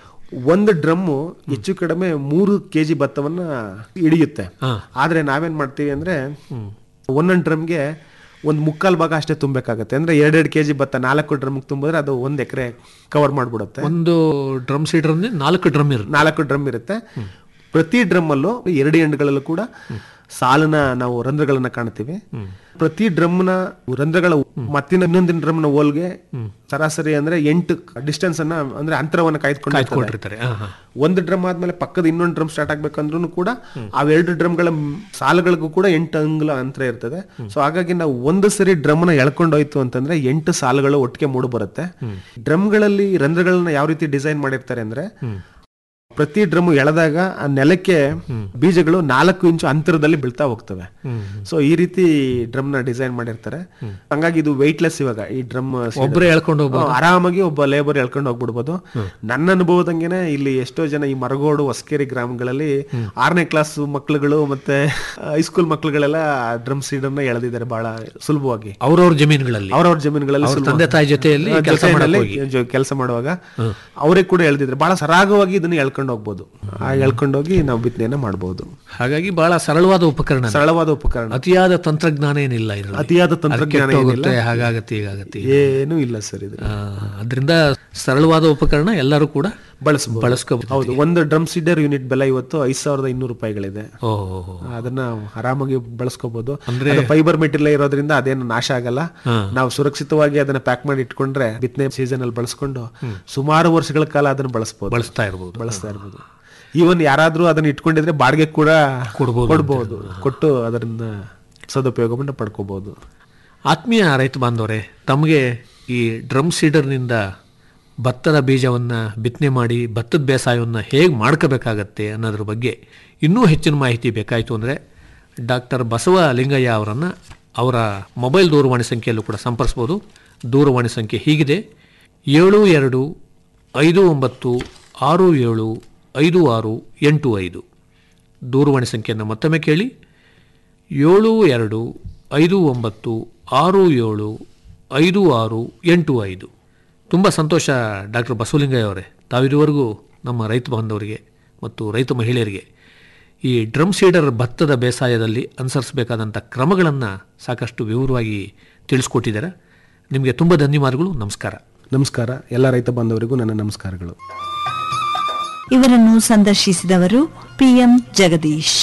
ಒಂದು ಡ್ರಮ್ಮು ಹೆಚ್ಚು ಕಡಿಮೆ ಮೂರು ಕೆಜಿ ಭತ್ತವನ್ನ ಹಿಡಿಯುತ್ತೆ ಆದ್ರೆ ನಾವೇನ್ ಮಾಡ್ತೀವಿ ಅಂದ್ರೆ ಒಂದೊಂದು ಡ್ರಮ್ಗೆ ಒಂದು ಮುಕ್ಕಾಲು ಭಾಗ ಅಷ್ಟೇ ತುಂಬಬೇಕಾಗತ್ತೆ ಅಂದ್ರೆ ಎರಡೆರಡು ಕೆಜಿ ಭತ್ತ ನಾಲ್ಕು ಡ್ರಮ್ ತುಂಬಿದ್ರೆ ಅದು ಒಂದ್ ಎಕರೆ ಕವರ್ ಮಾಡ್ಬಿಡುತ್ತೆ ಒಂದು ಡ್ರಮ್ ಸೀಡರ್ ನಾಲ್ಕು ಡ್ರಮ್ ಇರುತ್ತೆ ನಾಲ್ಕು ಡ್ರಮ್ ಇರುತ್ತೆ ಪ್ರತಿ ಡ್ರಮ್ ಅಲ್ಲೂ ಎರಡು ಎಂಡ್ಗಳಲ್ಲೂ ಕೂಡ ಸಾಲನ ನಾವು ರಂಧ್ರಗಳನ್ನ ಕಾಣ್ತೀವಿ ಪ್ರತಿ ಡ್ರಮ್ನ ರಂಧ್ರಗಳ ಮತ್ತಿನ ಇನ್ನೊಂದಿನ ಡ್ರಮ್ನ ಹೋಲ್ಗೆ ಸರಾಸರಿ ಅಂದ್ರೆ ಎಂಟು ಡಿಸ್ಟೆನ್ಸ್ ಅನ್ನ ಅಂದ್ರೆ ಅಂತರವನ್ನ ಕಾಯ್ದುಕೊಂಡು ಕಾಯ್ದುಕೊಂಡಿರ್ತಾರೆ ಹಾ, ಹಾ. ಒಂದು ಡ್ರಮ್ ಆದ್ಮೇಲೆ ಪಕ್ಕದ ಇನ್ನೊಂದು ಡ್ರಮ್ ಸ್ಟಾರ್ಟ್ ಆಗ್ಬೇಕಂದ್ರೂ ಕೂಡ ಅವೆರಡು ಡ್ರಮ್ಗಳ ಸಾಲುಗಳಿಗೂ ಕೂಡ ಎಂಟು ಅಂಗುಲ ಅಂತರ ಇರ್ತದೆ ಸೊ ಹಾಗಾಗಿ ನಾವು ಒಂದು ಸರಿ ಡ್ರಮ್ ನ ಎಳ್ಕೊಂಡೋಯ್ತು ಅಂತಂದ್ರೆ ಎಂಟು ಸಾಲುಗಳು ಒಟ್ಟಿಗೆ ಮೂಡು ಬರುತ್ತೆ ಡ್ರಮ್ಗಳಲ್ಲಿ ರಂಧ್ರಗಳನ್ನ ಯಾವ ರೀತಿ ಡಿಸೈನ್ ಮಾಡಿರ್ತಾರೆ ಅಂದ್ರೆ ಪ್ರತಿ ಡ್ರಮ್ ಎಳೆದಾಗ ಆ ನೆಲಕ್ಕೆ ಬೀಜಗಳು ನಾಲ್ಕು ಇಂಚು ಅಂತರದಲ್ಲಿ ಬೀಳ್ತಾ ಹೋಗ್ತವೆ ಸೊ ಈ ರೀತಿ ಡ್ರಮ್ ನ ಡಿಸೈನ್ ಮಾಡಿರ್ತಾರೆ ಹಂಗಾಗಿ ಇದು ವೆಯ್ಟ್ಲೆಸ್ ಇವಾಗ ಈ ಡ್ರಮ್ ಒಬ್ರೇ ಎಳ್ಕೊಂಡು ಹೋಗ್ಬೋದು ಆರಾಮಾಗಿ ಒಬ್ಬ ಲೇಬರ್ ಎಳ್ಕೊಂಡು ಹೋಗ್ಬಿಡ್ಬೋದು ನನ್ನ ಅನುಭವದಂಗೆನೆ ಇಲ್ಲಿ ಎಷ್ಟೋ ಜನ ಈ ಮರಗೋಡು ಹೊಸಕೇರಿ ಗ್ರಾಮಗಳಲ್ಲಿ ಆರನೇ ಕ್ಲಾಸ್ ಮಕ್ಳುಗಳು ಮತ್ತೆ ಹೈಸ್ಕೂಲ್ ಮಕ್ಳುಗಳೆಲ್ಲ ಡ್ರಮ್ ಸೀಡರ್ನ ಎಳೆದಿದ್ದಾರೆ ಬಹಳ ಸುಲಭವಾಗಿ ಅವ್ರವ್ರ ಜಮೀನುಗಳಲ್ಲಿ ಅವ್ರವ್ರ ಜಮೀನುಗಳಲ್ಲಿ ಅವ್ರ ಸುಲಭ- ತಂದೆ ತಾಯಿ ಜೊತೆಯಲ್ಲಿ ಆ, ಕೆಲಸ ಜೊತೆಯಲ್ಲಿ ಮಾಡಕ್ ಹೋಗಿ. ಜೊ- ಕೆಲಸ ಮಾಡುವಾಗ ಅವರೇ ಕೂಡ ಎಳ್ದಿದ್ರೆ ಬಹಳ ಸರಾಗವಾಗಿ ಇದನ್ನ ಎಳ್ಕೊಂಡು ಹೋಗ್ಬೋದು ಆ ಎಳ್ಕೊಂಡೋಗಿ ನಾವು ಬಿತ್ತನೆಯನ್ನ ಮಾಡಬಹುದು ಹಾಗಾಗಿ ಬಹಳ ಸರಳವಾದ ಉಪಕರಣ ಸರಳವಾದ ಉಪಕರಣ ಅತಿಯಾದ ತಂತ್ರಜ್ಞಾನ ಏನಿಲ್ಲ ಇದ್ರಲ್ಲಿ. ಅತಿಯಾದ ಅದು ತಂತ್ರಜ್ಞಾನ ಕೆಟ್ಟೋಗುತ್ತೆ, ಏನಿಲ್ಲ. ಹಾಗಾಗತ್ತೆ ಹೀಗಾಗತ್ತೆ ಏನೂ ಇಲ್ಲ ಸರ್ ಇದು ಆ, ಅದರಿಂದ ಸರಳವಾದ ಉಪಕರಣ ಎಲ್ಲರೂ ಕೂಡ ಬಳಸಬಹುದು ಬಳಸ್ಕೋಬಹುದು ಹೌದು ಒಂದು ಡ್ರಮ್ ಸೀಡರ್ ಯೂನಿಟ್ ಬೆಲೆ ಇವತ್ತು ಐದ್ ಸಾವಿರದ ಇನ್ನೂರು ರೂಪಾಯಿಗಳಿದೆ ಓ ಅದನ್ನ ಆರಾಮಾಗಿ ಬಳಸ್ಕೋಬಹುದು ಅಂದ್ರೆ ಫೈಬರ್ ಮೆಟೀರಿಯಲ್ ಇರೋದ್ರಿಂದ ಅದೇನು ನಾಶ ಆಗಲ್ಲ ನಾವು ಸುರಕ್ಷಿತವಾಗಿ ಅದನ್ನ ಪ್ಯಾಕ್ ಮಾಡಿ ಇಟ್ಕೊಂಡ್ರೆ ಬಿತ್ತನೆ ಸೀಸನ್ ಅಲ್ಲಿ ಬಳಸ್ಕೊಂಡು ಸುಮಾರು ವರ್ಷಗಳ ಕಾಲ ಅದನ್ನ ಬಳಸಬಹುದು ಬಳಸ್ತಾ ಇರ್ಬೋದು ಬಳಸ್ತಾ ಇರ್ಬೋದು ಈವನ್ ಯಾರಾದ್ರೂ ಅದನ್ನ ಇಟ್ಕೊಂಡಿದ್ರೆ ಬಾಡಿಗೆ ಕೂಡ ಕೊಡ್ಬೋದು ಕೊಡ್ಬೋದು ಕೊಟ್ಟು ಅದರಿಂದ ಸದುಪಯೋಗವನ್ನು ಪಡ್ಕೋಬಹುದು ಆತ್ಮೀಯ ರೈತ ಬಾಂಧವರೇ ತಮಗೆ ಈ ಡ್ರಮ್ ಸೀಡರ್ನಿಂದ ಭತ್ತದ ಬೀಜವನ್ನು ಬಿತ್ತನೆ ಮಾಡಿ ಭತ್ತದ ಬೇಸಾಯವನ್ನು ಹೇಗೆ ಮಾಡ್ಕೋಬೇಕಾಗತ್ತೆ ಅನ್ನೋದ್ರ ಬಗ್ಗೆ ಇನ್ನೂ ಹೆಚ್ಚಿನ ಮಾಹಿತಿ ಬೇಕಾಯಿತು ಅಂದರೆ ಡಾಕ್ಟರ್ ಬಸವ ಲಿಂಗಯ್ಯ ಅವರನ್ನು ಅವರ ಮೊಬೈಲ್ ದೂರವಾಣಿ ಸಂಖ್ಯೆಯಲ್ಲೂ ಕೂಡ ಸಂಪರ್ಸ್ಬೋದು ದೂರವಾಣಿ ಸಂಖ್ಯೆ ಹೀಗಿದೆ ಏಳು ಎರಡು ಐದು ಒಂಬತ್ತು ಆರು ಏಳು ಐದು ಆರು ಎಂಟು ಐದು ದೂರವಾಣಿ ಸಂಖ್ಯೆಯನ್ನು ಮತ್ತೊಮ್ಮೆ ಕೇಳಿ ಏಳು ಎರಡು ಐದು ಒಂಬತ್ತು ಆರು ಏಳು ಐದು ಆರು ಎಂಟು ಐದು ತುಂಬ ಸಂತೋಷ ಡಾಕ್ಟರ್ ಬಸವಲಿಂಗಯ್ಯ ಅವರೇ ತಾವಿದುವರೆಗೂ ನಮ್ಮ ರೈತ ಬಾಂಧವರಿಗೆ ಮತ್ತು ರೈತ ಮಹಿಳೆಯರಿಗೆ ಈ ಡ್ರಮ್ ಸೀಡರ್ ಭತ್ತದ ಬೇಸಾಯದಲ್ಲಿ ಅನುಸರಿಸಬೇಕಾದಂಥ ಕ್ರಮಗಳನ್ನು ಸಾಕಷ್ಟು ವಿವರವಾಗಿ ತಿಳಿಸ್ಕೊಟ್ಟಿದ್ದಾರೆ ನಿಮಗೆ ತುಂಬ ಧನ್ಯವಾದಗಳು ನಮಸ್ಕಾರ ನಮಸ್ಕಾರ ಎಲ್ಲ ರೈತ ಬಾಂಧವರಿಗೂ ನನ್ನ ನಮಸ್ಕಾರಗಳು ಇವರನ್ನು ಸಂದರ್ಶಿಸಿದವರು ಪಿಎಂ ಜಗದೀಶ್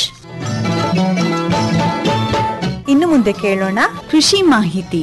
ಇನ್ನು ಮುಂದೆ ಕೇಳೋಣ ಕೃಷಿ ಮಾಹಿತಿ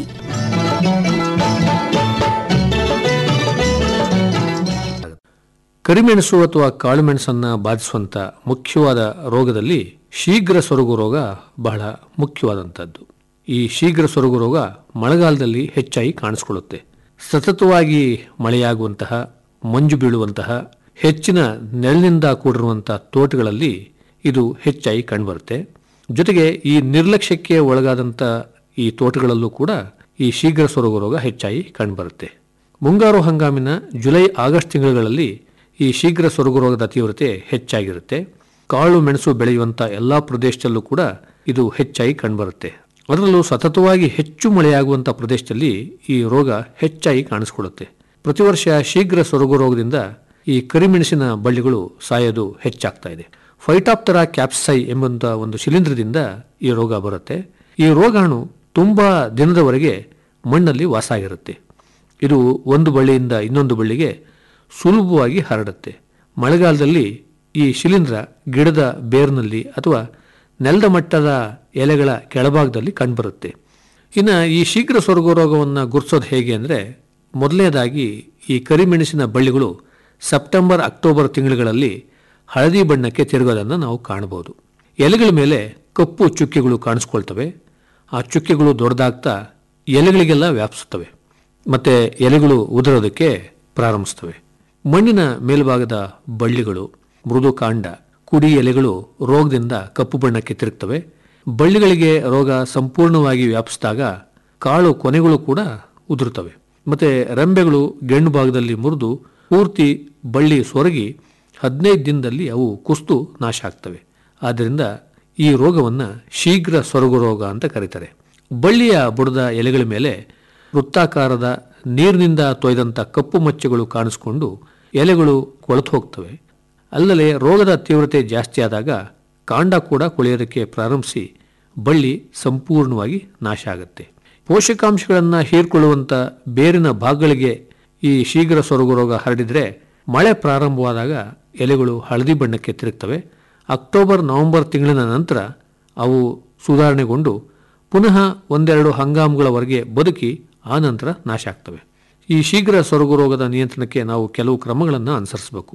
ಕರಿಮೆಣಸು ಅಥವಾ ಕಾಳುಮೆಣಸನ್ನು ಬಾಧಿಸುವಂಥ ಮುಖ್ಯವಾದ ರೋಗದಲ್ಲಿ ಶೀಘ್ರ ಸೊರಗು ರೋಗ ಬಹಳ ಮುಖ್ಯವಾದಂಥದ್ದು ಈ ಶೀಘ್ರ ಸೊರಗು ರೋಗ ಮಳೆಗಾಲದಲ್ಲಿ ಹೆಚ್ಚಾಗಿ ಕಾಣಿಸ್ಕೊಳ್ಳುತ್ತೆ ಸತತವಾಗಿ ಮಳೆಯಾಗುವಂತಹ ಮಂಜು ಬೀಳುವಂತಹ ಹೆಚ್ಚಿನ ನೆರಳಿನಿಂದ ಕೂಡಿರುವಂತಹ ತೋಟಗಳಲ್ಲಿ ಇದು ಹೆಚ್ಚಾಗಿ ಕಂಡುಬರುತ್ತೆ ಜೊತೆಗೆ ಈ ನಿರ್ಲಕ್ಷ್ಯಕ್ಕೆ ಒಳಗಾದಂಥ ಈ ತೋಟಗಳಲ್ಲೂ ಕೂಡ ಈ ಶೀಘ್ರ ಸೊರಗು ರೋಗ ಹೆಚ್ಚಾಗಿ ಕಂಡುಬರುತ್ತೆ ಮುಂಗಾರು ಹಂಗಾಮಿನ ಜುಲೈ ಆಗಸ್ಟ್ ತಿಂಗಳುಗಳಲ್ಲಿ ಈ ಶೀಘ್ರ ಸೊರಗು ರೋಗದ ತೀವ್ರತೆ ಹೆಚ್ಚಾಗಿರುತ್ತೆ ಕಾಳು ಮೆಣಸು ಬೆಳೆಯುವಂಥ ಎಲ್ಲ ಪ್ರದೇಶದಲ್ಲೂ ಕೂಡ ಇದು ಹೆಚ್ಚಾಗಿ ಕಂಡುಬರುತ್ತೆ ಅದರಲ್ಲೂ ಸತತವಾಗಿ ಹೆಚ್ಚು ಮಳೆಯಾಗುವಂಥ ಪ್ರದೇಶದಲ್ಲಿ ಈ ರೋಗ ಹೆಚ್ಚಾಗಿ ಕಾಣಿಸ್ಕೊಳ್ಳುತ್ತೆ ಪ್ರತಿ ವರ್ಷ ಶೀಘ್ರ ಸೊರಗು ರೋಗದಿಂದ ಈ ಕರಿಮೆಣಸಿನ ಬಳ್ಳಿಗಳು ಸಾಯೋದು ಹೆಚ್ಚಾಗ್ತಾ ಇದೆ ಫೈಟಾಪ್ತರ ಕ್ಯಾಪ್ಸೈ ಎಂಬಂಥ ಒಂದು ಶಿಲೀಂಧ್ರದಿಂದ ಈ ರೋಗ ಬರುತ್ತೆ ಈ ರೋಗಾಣು ತುಂಬಾ ದಿನದವರೆಗೆ ಮಣ್ಣಲ್ಲಿ ವಾಸ ಆಗಿರುತ್ತೆ ಇದು ಒಂದು ಬಳ್ಳಿಯಿಂದ ಇನ್ನೊಂದು ಬಳ್ಳಿಗೆ ಸುಲಭವಾಗಿ ಹರಡುತ್ತೆ ಮಳೆಗಾಲದಲ್ಲಿ ಈ ಶಿಲೀಂಧ್ರ ಗಿಡದ ಬೇರ್ನಲ್ಲಿ ಅಥವಾ ನೆಲದ ಮಟ್ಟದ ಎಲೆಗಳ ಕೆಳಭಾಗದಲ್ಲಿ ಕಂಡುಬರುತ್ತೆ ಇನ್ನು ಈ ಶೀಘ್ರ ಸೊರಗು ರೋಗವನ್ನು ಗುರುತಿಸೋದು ಹೇಗೆ ಅಂದರೆ ಮೊದಲನೇದಾಗಿ ಈ ಕರಿಮೆಣಸಿನ ಬಳ್ಳಿಗಳು ಸೆಪ್ಟೆಂಬರ್ ಅಕ್ಟೋಬರ್ ತಿಂಗಳುಗಳಲ್ಲಿ ಹಳದಿ ಬಣ್ಣಕ್ಕೆ ತಿರುಗೋದನ್ನು ನಾವು ಕಾಣಬಹುದು ಎಲೆಗಳ ಮೇಲೆ ಕಪ್ಪು ಚುಕ್ಕೆಗಳು ಕಾಣಿಸ್ಕೊಳ್ತವೆ ಆ ಚುಕ್ಕೆಗಳು ದೊಡ್ಡದಾಗ್ತಾ ಎಲೆಗಳಿಗೆಲ್ಲ ವ್ಯಾಪಿಸುತ್ತವೆ ಮತ್ತು ಎಲೆಗಳು ಉದುರೋದಕ್ಕೆ ಪ್ರಾರಂಭಿಸ್ತವೆ ಮಣ್ಣಿನ ಮೇಲ್ಭಾಗದ ಬಳ್ಳಿಗಳು ಮೃದು ಕಾಂಡ ಕುಡಿ ಎಲೆಗಳು ರೋಗದಿಂದ ಕಪ್ಪು ಬಣ್ಣಕ್ಕೆ ತಿರುಗ್ತವೆ ಬಳ್ಳಿಗಳಿಗೆ ರೋಗ ಸಂಪೂರ್ಣವಾಗಿ ವ್ಯಾಪಿಸಿದಾಗ ಕಾಳು ಕೊನೆಗಳು ಕೂಡ ಉದುರುತ್ತವೆ ಮತ್ತು ರೆಂಬೆಗಳು ಗೆಣ್ಣು ಭಾಗದಲ್ಲಿ ಮುರಿದು ಪೂರ್ತಿ ಬಳ್ಳಿ ಸೊರಗಿ ಹದಿನೈದು ದಿನದಲ್ಲಿ ಅವು ಕುಸ್ತು ನಾಶ ಆಗ್ತವೆ ಆದ್ದರಿಂದ ಈ ರೋಗವನ್ನು ಶೀಘ್ರ ಸೊರಗು ರೋಗ ಅಂತ ಕರೀತಾರೆ ಬಳ್ಳಿಯ ಬುಡದ ಎಲೆಗಳ ಮೇಲೆ ವೃತ್ತಾಕಾರದ ನೀರಿನಿಂದ ತೊಯ್ದಂಥ ಕಪ್ಪು ಮಚ್ಚೆಗಳು ಕಾಣಿಸ್ಕೊಂಡು ಎಲೆಗಳು ಕೊಳೆತು ಹೋಗ್ತವೆ ಅಲ್ಲದೆ ರೋಗದ ತೀವ್ರತೆ ಜಾಸ್ತಿ ಆದಾಗ ಕಾಂಡ ಕೂಡ ಕೊಳೆಯೋದಕ್ಕೆ ಪ್ರಾರಂಭಿಸಿ ಬಳ್ಳಿ ಸಂಪೂರ್ಣವಾಗಿ ನಾಶ ಆಗುತ್ತೆ ಪೋಷಕಾಂಶಗಳನ್ನು ಹೀರ್ಕೊಳ್ಳುವಂಥ ಬೇರಿನ ಭಾಗಗಳಿಗೆ ಈ ಶೀಘ್ರ ಸೊರಗು ರೋಗ ಹರಡಿದರೆ ಮಳೆ ಪ್ರಾರಂಭವಾದಾಗ ಎಲೆಗಳು ಹಳದಿ ಬಣ್ಣಕ್ಕೆ ತಿರುಗ್ತವೆ ಅಕ್ಟೋಬರ್ ನವೆಂಬರ್ ತಿಂಗಳಿನ ನಂತರ ಅವು ಸುಧಾರಣೆಗೊಂಡು ಪುನಃ ಒಂದೆರಡು ಹಂಗಾಮುಗಳವರೆಗೆ ಬದುಕಿ ಆ ನಂತರ ನಾಶ ಆಗ್ತವೆ ಈ ಶೀಘ್ರ ಸೊರಗು ರೋಗದ ನಿಯಂತ್ರಣಕ್ಕೆ ನಾವು ಕೆಲವು ಕ್ರಮಗಳನ್ನು ಅನುಸರಿಸಬೇಕು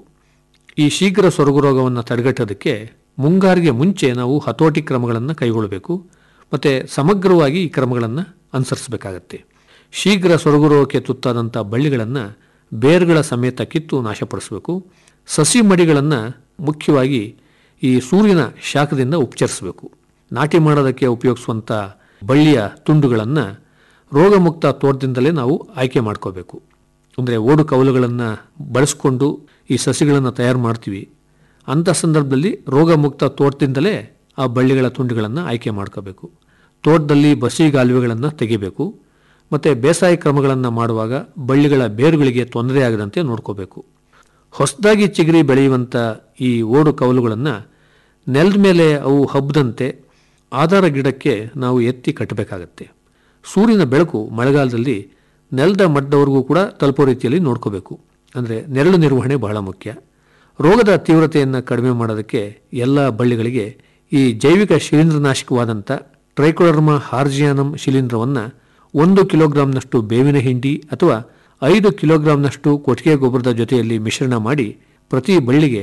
ಈ ಶೀಘ್ರ ಸೊರಗು ರೋಗವನ್ನು ತಡೆಗಟ್ಟೋದಕ್ಕೆ ಮುಂಗಾರಿಗೆ ಮುಂಚೆ ನಾವು ಹತೋಟಿ ಕ್ರಮಗಳನ್ನು ಕೈಗೊಳ್ಳಬೇಕು ಮತ್ತು ಸಮಗ್ರವಾಗಿ ಈ ಕ್ರಮಗಳನ್ನು ಅನುಸರಿಸಬೇಕಾಗತ್ತೆ ಶೀಘ್ರ ಸೊರಗು ರೋಗಕ್ಕೆ ತುತ್ತಾದಂಥ ಬಳ್ಳಿಗಳನ್ನು ಬೇರುಗಳ ಸಮೇತ ಕಿತ್ತು ನಾಶಪಡಿಸಬೇಕು ಸಸಿ ಮಡಿಗಳನ್ನು ಮುಖ್ಯವಾಗಿ ಈ ಸೂರ್ಯನ ಶಾಖದಿಂದ ಉಪಚರಿಸಬೇಕು ನಾಟಿ ಮಾಡೋದಕ್ಕೆ ಉಪಯೋಗಿಸುವಂಥ ಬಳ್ಳಿಯ ತುಂಡುಗಳನ್ನು ರೋಗಮುಕ್ತ ತೋಟದಿಂದಲೇ ನಾವು ಆಯ್ಕೆ ಮಾಡ್ಕೋಬೇಕು ಅಂದರೆ ಓಡು ಕವಲುಗಳನ್ನು ಬಳಸ್ಕೊಂಡು ಈ ಸಸಿಗಳನ್ನು ತಯಾರು ಮಾಡ್ತೀವಿ ಅಂಥ ಸಂದರ್ಭದಲ್ಲಿ ರೋಗಮುಕ್ತ ತೋಟದಿಂದಲೇ ಆ ಬಳ್ಳಿಗಳ ತುಂಡುಗಳನ್ನು ಆಯ್ಕೆ ಮಾಡ್ಕೋಬೇಕು ತೋಟದಲ್ಲಿ ಬಸಿಗಾಲುವೆಗಳನ್ನು ತೆಗಿಬೇಕು ಮತ್ತು ಬೇಸಾಯ ಕ್ರಮಗಳನ್ನು ಮಾಡುವಾಗ ಬಳ್ಳಿಗಳ ಬೇರುಗಳಿಗೆ ತೊಂದರೆಯಾಗದಂತೆ ನೋಡ್ಕೋಬೇಕು ಹೊಸದಾಗಿ ಚಿಗರಿ ಬೆಳೆಯುವಂಥ ಈ ಓಡು ಕವಲುಗಳನ್ನು ನೆಲದ ಮೇಲೆ ಅವು ಹಬ್ಬದಂತೆ ಆಧಾರ ಗಿಡಕ್ಕೆ ನಾವು ಎತ್ತಿ ಕಟ್ಟಬೇಕಾಗತ್ತೆ ಸೂರ್ಯನ ಬೆಳಕು ಮಳೆಗಾಲದಲ್ಲಿ ನೆಲದ ಮಟ್ಟದವರೆಗೂ ಕೂಡ ತಲುಪೋ ರೀತಿಯಲ್ಲಿ ನೋಡ್ಕೋಬೇಕು ಅಂದರೆ ನೆರಳು ನಿರ್ವಹಣೆ ಬಹಳ ಮುಖ್ಯ ರೋಗದ ತೀವ್ರತೆಯನ್ನು ಕಡಿಮೆ ಮಾಡೋದಕ್ಕೆ ಎಲ್ಲ ಬಳ್ಳಿಗಳಿಗೆ ಈ ಜೈವಿಕ ಶಿಲೀಂಧ್ರನಾಶಕವಾದಂಥ ಟ್ರೈಕೋಡರ್ಮಾ ಹಾರ್ಜಿಯಾನಮ್ ಶಿಲೀಂಧ್ರವನ್ನು ಒಂದು ಕಿಲೋಗ್ರಾಂನಷ್ಟು ಬೇವಿನ ಹಿಂಡಿ ಅಥವಾ ಐದು ಕಿಲೋಗ್ರಾಂನಷ್ಟು ಕೊಟ್ಟಿಗೆ ಗೊಬ್ಬರದ ಜೊತೆಯಲ್ಲಿ ಮಿಶ್ರಣ ಮಾಡಿ ಪ್ರತಿ ಬಳ್ಳಿಗೆ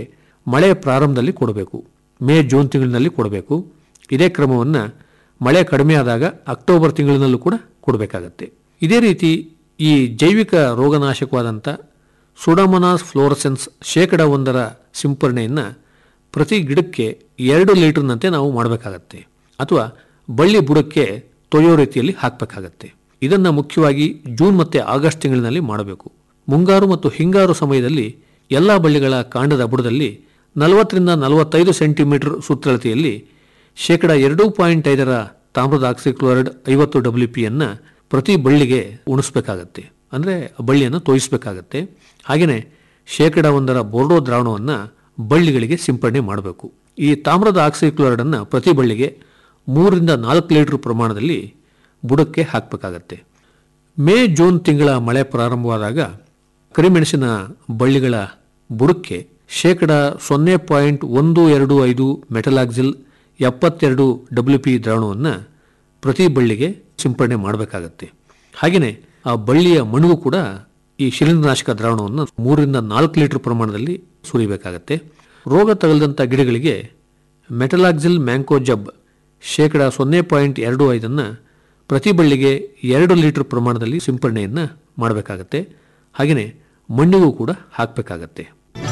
ಮಳೆ ಪ್ರಾರಂಭದಲ್ಲಿ ಕೊಡಬೇಕು ಮೇ ಜೂನ್ ತಿಂಗಳಿನಲ್ಲಿ ಕೊಡಬೇಕು ಇದೇ ಕ್ರಮವನ್ನು ಮಳೆ ಕಡಿಮೆ ಆದಾಗ ಅಕ್ಟೋಬರ್ ತಿಂಗಳಿನಲ್ಲೂ ಕೂಡ ಕೊಡಬೇಕಾಗತ್ತೆ ಇದೇ ರೀತಿ ಈ ಜೈವಿಕ ರೋಗನಾಶಕವಾದಂಥ ಸುಡಮನಾಸ್ ಫ್ಲೋರಸೆನ್ಸ್ ಶೇಕಡ ಒಂದರ ಸಿಂಪರಣೆಯನ್ನು ಪ್ರತಿ ಗಿಡಕ್ಕೆ ಎರಡು ಲೀಟರ್ನಂತೆ ನಾವು ಮಾಡಬೇಕಾಗತ್ತೆ ಅಥವಾ ಬಳ್ಳಿ ಬುಡಕ್ಕೆ ತೊಯ್ಯೋ ರೀತಿಯಲ್ಲಿ ಹಾಕಬೇಕಾಗತ್ತೆ ಇದನ್ನು ಮುಖ್ಯವಾಗಿ ಜೂನ್ ಮತ್ತು ಆಗಸ್ಟ್ ತಿಂಗಳಿನಲ್ಲಿ ಮಾಡಬೇಕು ಮುಂಗಾರು ಮತ್ತು ಹಿಂಗಾರು ಸಮಯದಲ್ಲಿ ಎಲ್ಲ ಬಳ್ಳಿಗಳ ಕಾಂಡದ ಬುಡದಲ್ಲಿ ನಲವತ್ತರಿಂದ ನಲವತ್ತೈದು ಸೆಂಟಿಮೀಟರ್ ಸುತ್ತಳತೆಯಲ್ಲಿ ಶೇಕಡ ಎರಡು ಪಾಯಿಂಟ್ ಐದರ ತಾಮ್ರದ ಆಕ್ಸಿಕ್ಲೋರೈಡ್ ಐವತ್ತು ಡಬ್ಲ್ಯೂ ಪಿಯನ್ನು ಪ್ರತಿ ಬಳ್ಳಿಗೆ ಉಣಿಸ್ಬೇಕಾಗತ್ತೆ ಅಂದರೆ ಬಳ್ಳಿಯನ್ನು ತೋಯಿಸಬೇಕಾಗತ್ತೆ ಹಾಗೆಯೇ ಶೇಕಡ ಒಂದರ ಬೋರ್ಡೋ ದ್ರಾವಣವನ್ನು ಬಳ್ಳಿಗಳಿಗೆ ಸಿಂಪಡಣೆ ಮಾಡಬೇಕು ಈ ತಾಮ್ರದ ಆಕ್ಸಿಕ್ಲೋರೈಡನ್ನು ಪ್ರತಿ ಬಳ್ಳಿಗೆ ಮೂರರಿಂದ ನಾಲ್ಕು ಲೀಟರ್ ಪ್ರಮಾಣದಲ್ಲಿ ಬುಡಕ್ಕೆ ಹಾಕಬೇಕಾಗತ್ತೆ ಮೇ ಜೂನ್ ತಿಂಗಳ ಮಳೆ ಪ್ರಾರಂಭವಾದಾಗ ಕರಿಮೆಣಸಿನ ಬಳ್ಳಿಗಳ ಬುಡಕ್ಕೆ ಶೇಕಡ ಸೊನ್ನೆ ಪಾಯಿಂಟ್ ಒಂದು ಎರಡು ಐದು ಮೆಟಲಾಕ್ಸಿಲ್ ಎಪ್ಪತ್ತೆರಡು ಡಬ್ಲ್ಯೂ ಪಿ ದ್ರಾವಣವನ್ನು ಪ್ರತಿ ಬಳ್ಳಿಗೆ ಸಿಂಪಡಣೆ ಮಾಡಬೇಕಾಗತ್ತೆ ಹಾಗೆಯೇ ಆ ಬಳ್ಳಿಯ ಮಣ್ಣು ಕೂಡ ಈ ಶಿಲೀಂಧ್ರನಾಶಕ ದ್ರಾವಣವನ್ನು ಮೂರರಿಂದ ನಾಲ್ಕು ಲೀಟರ್ ಪ್ರಮಾಣದಲ್ಲಿ ಸುರಿಬೇಕಾಗತ್ತೆ ರೋಗ ತಗಲದಂಥ ಗಿಡಗಳಿಗೆ ಮೆಟಲಾಕ್ಸಿಲ್ ಮ್ಯಾಂಕೋಜಬ್ ಶೇಕಡ ಸೊನ್ನೆ ಪಾಯಿಂಟ್ ಎರಡು ಐದನ್ನು ಪ್ರತಿ ಬಳ್ಳಿಗೆ ಎರಡು ಲೀಟರ್ ಪ್ರಮಾಣದಲ್ಲಿ ಸಿಂಪಡಣೆಯನ್ನು ಮಾಡಬೇಕಾಗತ್ತೆ ಹಾಗೆಯೇ ಮಣ್ಣಿಗೂ ಕೂಡ ಹಾಕಬೇಕಾಗತ್ತೆ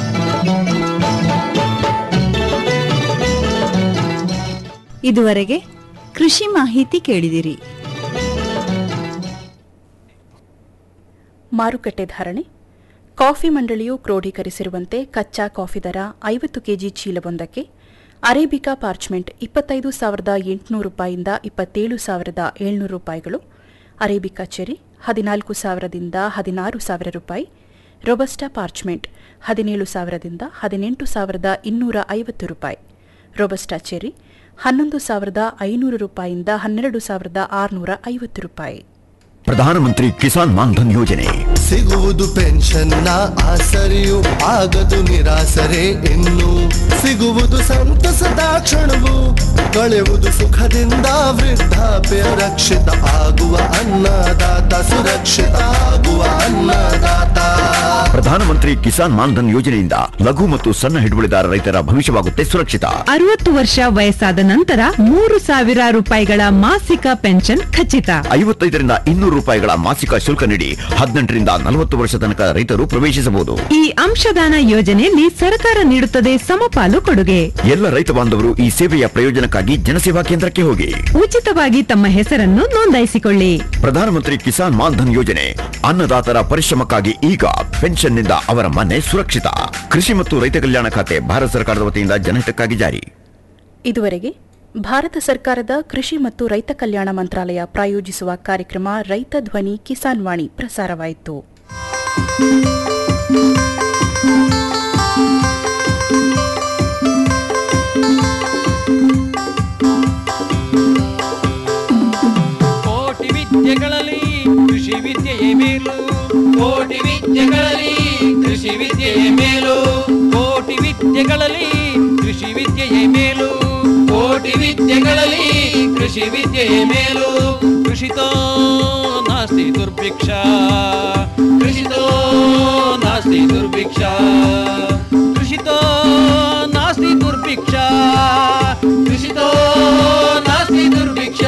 ಇದುವರೆಗೆ ಕೃಷಿ ಮಾಹಿತಿ ಕೇಳಿದಿರಿ ಮಾರುಕಟ್ಟೆ ಧಾರಣೆ ಕಾಫಿ ಮಂಡಳಿಯು ಕ್ರೋಢೀಕರಿಸಿರುವಂತೆ ಕಚ್ಚಾ ಕಾಫಿ ದರ ಐವತ್ತು ಕೆಜಿ ಚೀಲವೊಂದಕ್ಕೆ ಅರೇಬಿಕಾ ಪಾರ್ಚ್ಮೆಂಟ್ ಇಪ್ಪತ್ತೈದು ಸಾವಿರದ ಎಂಟುನೂರು ರೂಪಾಯಿಯಿಂದ ಇಪ್ಪತ್ತೇಳು ಸಾವಿರದ ಏಳ್ನೂರು ರೂಪಾಯಿಗಳು ಅರೇಬಿಕಾ ಚೆರಿ ಹದಿನಾಲ್ಕು ಸಾವಿರದಿಂದ ಹದಿನಾರು ಸಾವಿರ ರೂಪಾಯಿ ರೊಬಸ್ಟಾ ಪಾರ್ಚ್ಮೆಂಟ್ ಹದಿನೇಳು ಸಾವಿರದಿಂದ ಹದಿನೆಂಟು ಸಾವಿರದ ಇನ್ನೂರ ಐವತ್ತು ರೂಪಾಯಿ ರೊಬಸ್ಟಾ ಚೆರಿ ಹನ್ನೊಂದು ಸಾವಿರದ ಐನೂರು ರೂಪಾಯಿಯಿಂದ ಹನ್ನೆರಡು ಸಾವಿರದ ಆರುನೂರ ಐವತ್ತು ರೂಪಾಯಿ ಪ್ರಧಾನಮಂತ್ರಿ ಕಿಸಾನ್ ಮಾನ್ಧನ್ ಯೋಜನೆ ಸಿಗುವುದು ಪೆನ್ಷನ್ನ ಆಸರೆಯು ಆಗದು ನಿರಾಸರೆ ಇನ್ನು ಸಿಗುವುದು ಸಂತಸದ ಕ್ಷಣವು ಕಳೆಯುವುದು ಸುಖದಿಂದ ವೃದ್ಧಾಪ್ಯ ರಕ್ಷಿತ ಆಗುವ ಅನ್ನದಾತ ಸುರಕ್ಷಿತ ಆಗುವ ಅನ್ನದಾತ ಪ್ರಧಾನಮಂತ್ರಿ ಕಿಸಾನ್ ಮಾನ್ಧನ್ ಯೋಜನೆಯಿಂದ ಲಘು ಮತ್ತು ಸಣ್ಣ ಹಿಡುವಳಿದಾರ ರೈತರ ಭವಿಷ್ಯವಾಗುತ್ತೆ ಸುರಕ್ಷಿತ ಅರವತ್ತು ವರ್ಷ ವಯಸ್ಸಾದ ನಂತರ ಮೂರು ಸಾವಿರ ರೂಪಾಯಿಗಳ ಮಾಸಿಕ ಪೆನ್ಷನ್ ಖಚಿತ ಐವತ್ತೈದರಿಂದ ಇನ್ನೂರು ರೂಪಾಯಿಗಳ ಮಾಸಿಕ ಶುಲ್ಕ ನೀಡಿ ಹದಿನೆಂಟರಿಂದ ನಲವತ್ತು ವರ್ಷ ತನಕ ರೈತರು ಪ್ರವೇಶಿಸಬಹುದು ಈ ಅಂಶದಾನ ಯೋಜನೆಯಲ್ಲಿ ಸರ್ಕಾರ ನೀಡುತ್ತದೆ ಸಮಪಾಲು ಕೊಡುಗೆ ಎಲ್ಲ ರೈತ ಬಾಂಧವರು ಈ ಸೇವೆಯ ಪ್ರಯೋಜನಕ್ಕಾಗಿ ಜನಸೇವಾ ಕೇಂದ್ರಕ್ಕೆ ಹೋಗಿ ಉಚಿತವಾಗಿ ತಮ್ಮ ಹೆಸರನ್ನು ನೋಂದಾಯಿಸಿಕೊಳ್ಳಿ ಪ್ರಧಾನಮಂತ್ರಿ ಕಿಸಾನ್ ಮಾನ್ಧನ್ ಯೋಜನೆ ಅನ್ನದಾತರ ಪರಿಶ್ರಮಕ್ಕಾಗಿ ಈಗ ಪೆನ್ಷನ್ನಿಂದ ಅವರ ಮನೆ ಸುರಕ್ಷಿತ ಕೃಷಿ ಮತ್ತು ರೈತ ಕಲ್ಯಾಣ ಖಾತೆ ಭಾರತ ಸರ್ಕಾರದ ವತಿಯಿಂದ ಜನಹಿತಕ್ಕಾಗಿ ಜಾರಿ ಇದುವರೆಗೆ ಭಾರತ ಸರ್ಕಾರದ ಕೃಷಿ ಮತ್ತು ರೈತ ಕಲ್ಯಾಣ ಮಂತ್ರಾಲಯ ಪ್ರಾಯೋಜಿಸುವ ಕಾರ್ಯಕ್ರಮ ರೈತ ಧ್ವನಿ ಕಿಸಾನ್ ವಾಣಿ ಪ್ರಸಾರವಾಯಿತು ಕೋಟಿ ವಿದ್ಯೆಗಳಲ್ಲಿ ಕೃಷಿ ವಿದ್ಯೆಯೇ ಮೇಲು ಕೋಟಿ ವಿದ್ಯೆಗಳಲ್ಲಿ ಕೃಷಿ ವಿದ್ಯೆಯೇ ಮೇಲು ಕೋಟಿ ವಿದ್ಯೆಗಳಲ್ಲಿ ಕೃಷಿ ವಿದ್ಯೆಯೇ ಮೇಲು ಕೋಟಿ ವಿದ್ಯೆಗಳಲ್ಲಿ ಕೃಷಿ ವಿದ್ಯೆಯೇ ಮೇಲು ಕೃಷಿತೋ ನಾಸ್ತಿ ದುರ್ಭಿಕ್ಷ ಕೃಷಿತೋ ನಾಸ್ತಿ ದುರ್ಭಿಕ್ಷ ಕೃಷಿತೋ ನಾಸ್ತಿ ದುರ್ಭಿಕ್ಷ ಕೃಷಿತೋ ನಾಸ್ತಿ ದುರ್ಭಿಕ್ಷ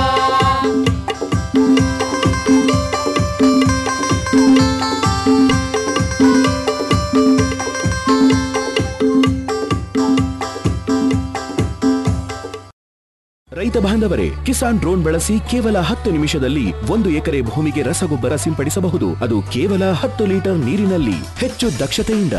ರೈತ ಬಾಂಧವರೇ ಕಿಸಾನ್ ಡ್ರೋನ್ ಬಳಸಿ ಕೇವಲ ಹತ್ತು ನಿಮಿಷದಲ್ಲಿ ಒಂದು ಎಕರೆ ಭೂಮಿಗೆ ರಸಗೊಬ್ಬರ ಸಿಂಪಡಿಸಬಹುದು ಅದು ಕೇವಲ ಹತ್ತು ಲೀಟರ್ ನೀರಿನಲ್ಲಿ ಹೆಚ್ಚು ದಕ್ಷತೆಯಿಂದ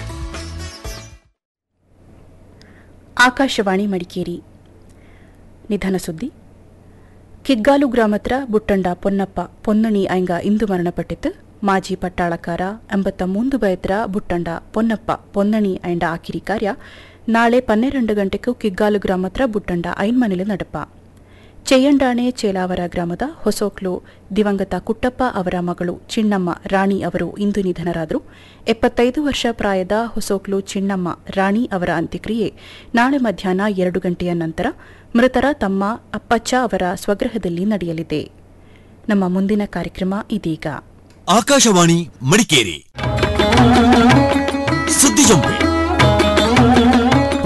ಆಕಾಶವಾಣಿ ಮಡಿಕೇರಿ ನಿಧನ ಸುದ್ದಿ ಕಿಗ್ಗಾಲು ಗ್ರಾಮತ್ರ ಬುಟ್ಟಂಡ ಪೊನ್ನಪ್ಪ ಪೊನ್ನಣಿ ಐಂಗ ಇಂದು ಮರಣಪಟ್ಟಿತು ಮಾಜಿ ಪಟ್ಟಾಳಕಾರ ಎಂಬತ್ತ ಮೂಂದು ಬಯತ್ರ ಬುಟ್ಟಂಡ ಪೊನ್ನಪ್ಪ ಪೊನ್ನಣಿ ಐಂಡ ಆಕಿರಿ ಕಾರ್ಯ ನಾಳೆ ಪನ್ನೆರಡು ಗಂಟೆಗೂ ಕಿಗ್ಗಾಲು ಗ್ರಾಮತ್ರ ಬುಟ್ಟಂಡ ಐನ್ಮನೆಲು ನಡಪ ಚೆಯ್ಯಂಡಾಣೆ ಚೇಲಾವರ ಗ್ರಾಮದ ಹೊಸೋಕ್ಲು ದಿವಂಗತ ಕುಟ್ಟಪ್ಪ ಅವರ ಮಗಳು ಚಿಣ್ಣಮ್ಮ ರಾಣಿ ಅವರು ಇಂದು ನಿಧನರಾದರು ಎಪ್ಪತ್ತೈದು ವರ್ಷ ಪ್ರಾಯದ ಹೊಸೋಕ್ಲು ಚಿಣ್ಣಮ್ಮ ರಾಣಿ ಅವರ ಅಂತ್ಯಕ್ರಿಯೆ ನಾಳೆ ಮಧ್ಯಾಹ್ನ ಎರಡು ಗಂಟೆಯ ನಂತರ ಮೃತರ ತಮ್ಮ ಅಪ್ಪಚ್ಚ ಅವರ ಸ್ವಗೃಹದಲ್ಲಿ ನಡೆಯಲಿದೆ ನಮ್ಮ ಮುಂದಿನ ಕಾರ್ಯಕ್ರಮ ಇದೀಗ ಆಕಾಶವಾಣಿ ಮಡಿಕೇರಿ ಸುದ್ದಿ ಜಂಪೆ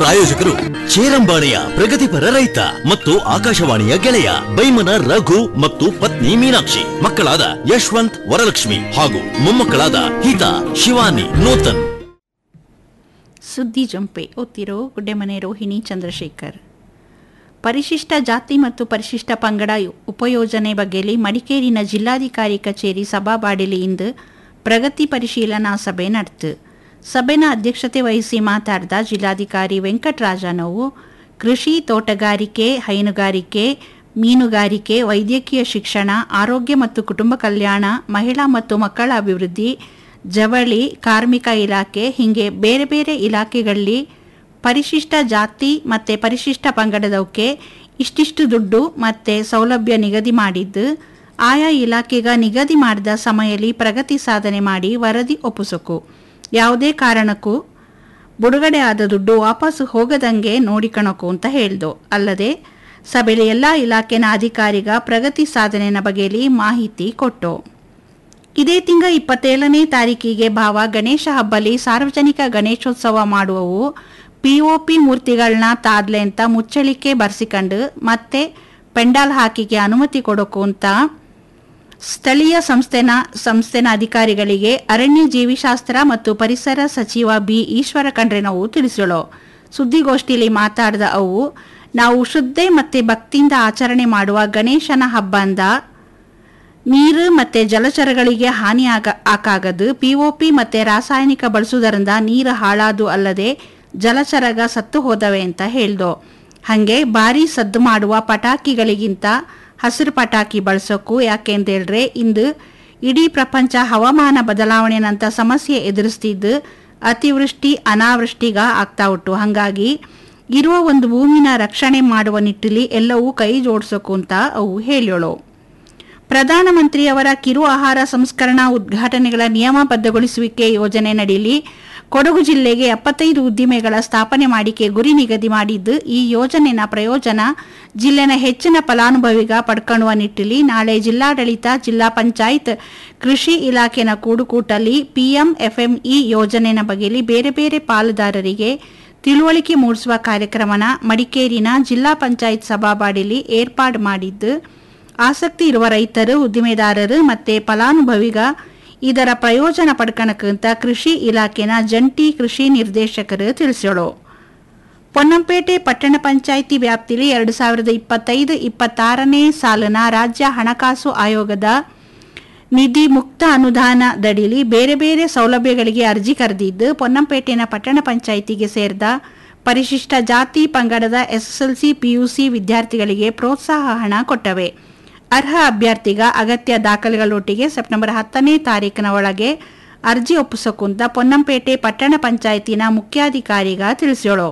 ಪ್ರಾಯೋಜಕರು ಚೇರಂಬಾಣಿಯ ಪ್ರಗತಿಪರ ರೈತ ಮತ್ತು ಆಕಾಶವಾಣಿಯ ಗೆಳೆಯ ಬೈಮನ ರಘು ಮತ್ತು ಪತ್ನಿ ಮೀನಾಕ್ಷಿ ಮಕ್ಕಳಾದ ಯಶವಂತ್ ವರಲಕ್ಷ್ಮಿ ಹಾಗೂ ಮೊಮ್ಮಕ್ಕಳಾದ ಹಿತಾ ಶಿವಾನಿ ನೂತನ್ ಸುದ್ದಿ ಜಂಪೆ ಓದ್ತಿರೋ ಗುಡ್ಡೆಮನೆ ರೋಹಿಣಿ ಚಂದ್ರಶೇಖರ್ ಪರಿಶಿಷ್ಟ ಜಾತಿ ಮತ್ತು ಪರಿಶಿಷ್ಟ ಪಂಗಡ ಉಪಯೋಜನೆ ಬಗ್ಗೆಲಿ ಮಡಿಕೇರಿನ ಜಿಲ್ಲಾಧಿಕಾರಿ ಕಚೇರಿ ಸಭಾಬಾಡಿಲಿ ಇಂದು ಪ್ರಗತಿ ಪರಿಶೀಲನಾ ಸಭೆ ನಡೆತು ಸಭೆನ ಅಧ್ಯಕ್ಷತೆ ವಹಿಸಿ ಮಾತಾಡಿದ ಜಿಲ್ಲಾಧಿಕಾರಿ ವೆಂಕಟರಾಜನವು ಕೃಷಿ ತೋಟಗಾರಿಕೆ ಹೈನುಗಾರಿಕೆ ಮೀನುಗಾರಿಕೆ ವೈದ್ಯಕೀಯ ಶಿಕ್ಷಣ ಆರೋಗ್ಯ ಮತ್ತು ಕುಟುಂಬ ಕಲ್ಯಾಣ ಮಹಿಳಾ ಮತ್ತು ಮಕ್ಕಳ ಅಭಿವೃದ್ಧಿ ಜವಳಿ ಕಾರ್ಮಿಕ ಇಲಾಖೆ ಹೀಗೆ ಬೇರೆ ಬೇರೆ ಇಲಾಖೆಗಳಲ್ಲಿ ಪರಿಶಿಷ್ಟ ಜಾತಿ ಮತ್ತು ಪರಿಶಿಷ್ಟ ಪಂಗಡದವಕ್ಕೆ ಇಷ್ಟಿಷ್ಟು ದುಡ್ಡು ಮತ್ತು ಸೌಲಭ್ಯ ನಿಗದಿ ಮಾಡಿದ್ದು ಆಯಾ ಇಲಾಖೆಗ ನಿಗದಿ ಮಾಡಿದ ಸಮಯದಲ್ಲಿ ಪ್ರಗತಿ ಸಾಧನೆ ಮಾಡಿ ವರದಿ ಒಪ್ಪಿಸಕು ಯಾವುದೇ ಕಾರಣಕ್ಕೂ ಬಿಡುಗಡೆ ಆದ ದುಡ್ಡು ವಾಪಸ್ ಹೋಗದಂಗೆ ನೋಡಿಕಣಕು ಅಂತ ಹೇಳ್ದು ಅಲ್ಲದೆ ಸಭೆಯಲ್ಲಿ ಎಲ್ಲ ಇಲಾಖೆನ ಅಧಿಕಾರಿಗ ಪ್ರಗತಿ ಸಾಧನೆನ ಬಗೆಯಲ್ಲಿ ಮಾಹಿತಿ ಕೊಟ್ಟು ಇದೇ ತಿಂಗ ಇಪ್ಪತ್ತೇಳನೇ ತಾರೀಕಿಗೆ ಭಾವ ಗಣೇಶ ಹಬ್ಬಲಿ ಸಾರ್ವಜನಿಕ ಗಣೇಶೋತ್ಸವ ಮಾಡುವವು ಪಿಒಪಿ ಮೂರ್ತಿಗಳನ್ನ ತಾದ್ಲೆ ಅಂತ ಮುಚ್ಚಳಿಕೆ ಬರ್ಸಿಕೊಂಡು ಮತ್ತೆ ಪೆಂಡಾಲ್ ಹಾಕಿಗೆ ಅನುಮತಿ ಕೊಡೋಕು ಅಂತ ಸ್ಥಳೀಯ ಸಂಸ್ಥೆನ ಸಂಸ್ಥೆನ ಅಧಿಕಾರಿಗಳಿಗೆ ಅರಣ್ಯ ಜೀವಿಶಾಸ್ತ್ರ ಮತ್ತು ಪರಿಸರ ಸಚಿವ ಬಿ ಈಶ್ವರ ಖಂಡ್ರೆನವು ತಿಳಿಸಳು ಸುದ್ದಿಗೋಷ್ಠಿಯಲ್ಲಿ ಮಾತಾಡಿದ ಅವು ನಾವು ಶ್ರದ್ಧೆ ಮತ್ತು ಭಕ್ತಿಯಿಂದ ಆಚರಣೆ ಮಾಡುವ ಗಣೇಶನ ಹಬ್ಬಂದ ನೀರು ಮತ್ತು ಜಲಚರಗಳಿಗೆ ಹಾನಿ ಆಗ ಆಕಾಗದು ಪಿಒಪಿ ಮತ್ತು ರಾಸಾಯನಿಕ ಬಳಸುವುದರಿಂದ ನೀರು ಹಾಳಾದು ಅಲ್ಲದೆ ಜಲಚರಗ ಸತ್ತು ಹೋದವೆ ಅಂತ ಹೇಳ್ದು ಹಾಗೆ ಭಾರಿ ಸದ್ದು ಮಾಡುವ ಪಟಾಕಿಗಳಿಗಿಂತ ಹಸಿರು ಪಟಾಕಿ ಬಳಸೋಕು ಯಾಕೆಂದೇಳ್ರೆ ಇಂದು ಇಡೀ ಪ್ರಪಂಚ ಹವಾಮಾನ ಬದಲಾವಣೆನಂತ ಸಮಸ್ಯೆ ಎದುರಿಸ್ತಿದ್ದು ಅತಿವೃಷ್ಟಿ ಅನಾವೃಷ್ಟಿಗ ಆಗ್ತಾ ಉಂಟು ಹಾಗಾಗಿ ಇರುವ ಒಂದು ಭೂಮಿನ ರಕ್ಷಣೆ ಮಾಡುವ ನಿಟ್ಟಿನಲ್ಲಿ ಎಲ್ಲವೂ ಕೈ ಜೋಡಿಸೋಕು ಅಂತ ಅವು ಹೇಳೋಳು ಪ್ರಧಾನಮಂತ್ರಿಯವರ ಕಿರು ಆಹಾರ ಸಂಸ್ಕರಣಾ ಉದ್ಘಾಟನೆಗಳ ನಿಯಮಬದ್ಧಗೊಳಿಸುವಿಕೆ ಯೋಜನೆ ನಡೀಲಿ ಕೊಡಗು ಜಿಲ್ಲೆಗೆ ಎಪ್ಪತ್ತೈದು ಉದ್ದಿಮೆಗಳ ಸ್ಥಾಪನೆ ಮಾಡಿಕೆ ಗುರಿ ನಿಗದಿ ಮಾಡಿದ್ದು ಈ ಯೋಜನೆನ ಪ್ರಯೋಜನ ಜಿಲ್ಲೆನ ಹೆಚ್ಚಿನ ಫಲಾನುಭವಿಗ ಪಡ್ಕೊಳ್ಳುವ ನಿಟ್ಟಿನಲ್ಲಿ ನಾಳೆ ಜಿಲ್ಲಾಡಳಿತ ಜಿಲ್ಲಾ ಪಂಚಾಯತ್ ಕೃಷಿ ಇಲಾಖೆನ ಕೂಡುಕೂಟಲ್ಲಿ ಪಿಎಂ ಎಫ್ಎಂಇ ಯೋಜನೆನ ಬಗೆಯಲ್ಲಿ ಬೇರೆ ಬೇರೆ ಪಾಲುದಾರರಿಗೆ ತಿಳುವಳಿಕೆ ಮೂಡಿಸುವ ಕಾರ್ಯಕ್ರಮನ ಮಡಿಕೇರಿನ ಜಿಲ್ಲಾ ಪಂಚಾಯತ್ ಸಭಾಬಾಡಿಲಿ ಏರ್ಪಾಡು ಮಾಡಿದ್ದು ಆಸಕ್ತಿ ಇರುವ ರೈತರು ಉದ್ದಿಮೆದಾರರು ಮತ್ತೆ ಫಲಾನುಭವಿಗ ಇದರ ಪ್ರಯೋಜನ ಪಡ್ಕಣಕ್ಕಂತ ಕೃಷಿ ಇಲಾಖೆನ ಜಂಟಿ ಕೃಷಿ ನಿರ್ದೇಶಕರು ತಿಳಿಸೋಳು ಪೊನ್ನಂಪೇಟೆ ಪಟ್ಟಣ ಪಂಚಾಯಿತಿ ವ್ಯಾಪ್ತಿಯಲ್ಲಿ ಎರಡು ಸಾವಿರದ ಇಪ್ಪತ್ತೈದು ಇಪ್ಪತ್ತಾರನೇ ಸಾಲಿನ ರಾಜ್ಯ ಹಣಕಾಸು ಆಯೋಗದ ನಿಧಿ ಮುಕ್ತ ಅನುದಾನದಡಿಲಿ ಬೇರೆ ಬೇರೆ ಸೌಲಭ್ಯಗಳಿಗೆ ಅರ್ಜಿ ಕರೆದಿದ್ದು ಪೊನ್ನಂಪೇಟೆನ ಪಟ್ಟಣ ಪಂಚಾಯಿತಿಗೆ ಸೇರಿದ ಪರಿಶಿಷ್ಟ ಜಾತಿ ಪಂಗಡದ ಎಸ್ಎಸ್ಎಲ್ಸಿ ಪಿಯುಸಿ ವಿದ್ಯಾರ್ಥಿಗಳಿಗೆ ಪ್ರೋತ್ಸಾಹ ಹಣ ಕೊಟ್ಟವೆ ಅರ್ಹ ಅಭ್ಯರ್ಥಿಗ ಅಗತ್ಯ ದಾಖಲೆಗಳೊಟ್ಟಿಗೆ ಸೆಪ್ಟೆಂಬರ್ ಹತ್ತನೇ ತಾರೀಕಿನ ಒಳಗೆ ಅರ್ಜಿ ಒಪ್ಪಿಸೋಕುಂತ ಪೊನ್ನಂಪೇಟೆ ಪಟ್ಟಣ ಪಂಚಾಯತಿನ ಮುಖ್ಯಾಧಿಕಾರಿಗ ತಿಳಿಸೋಳು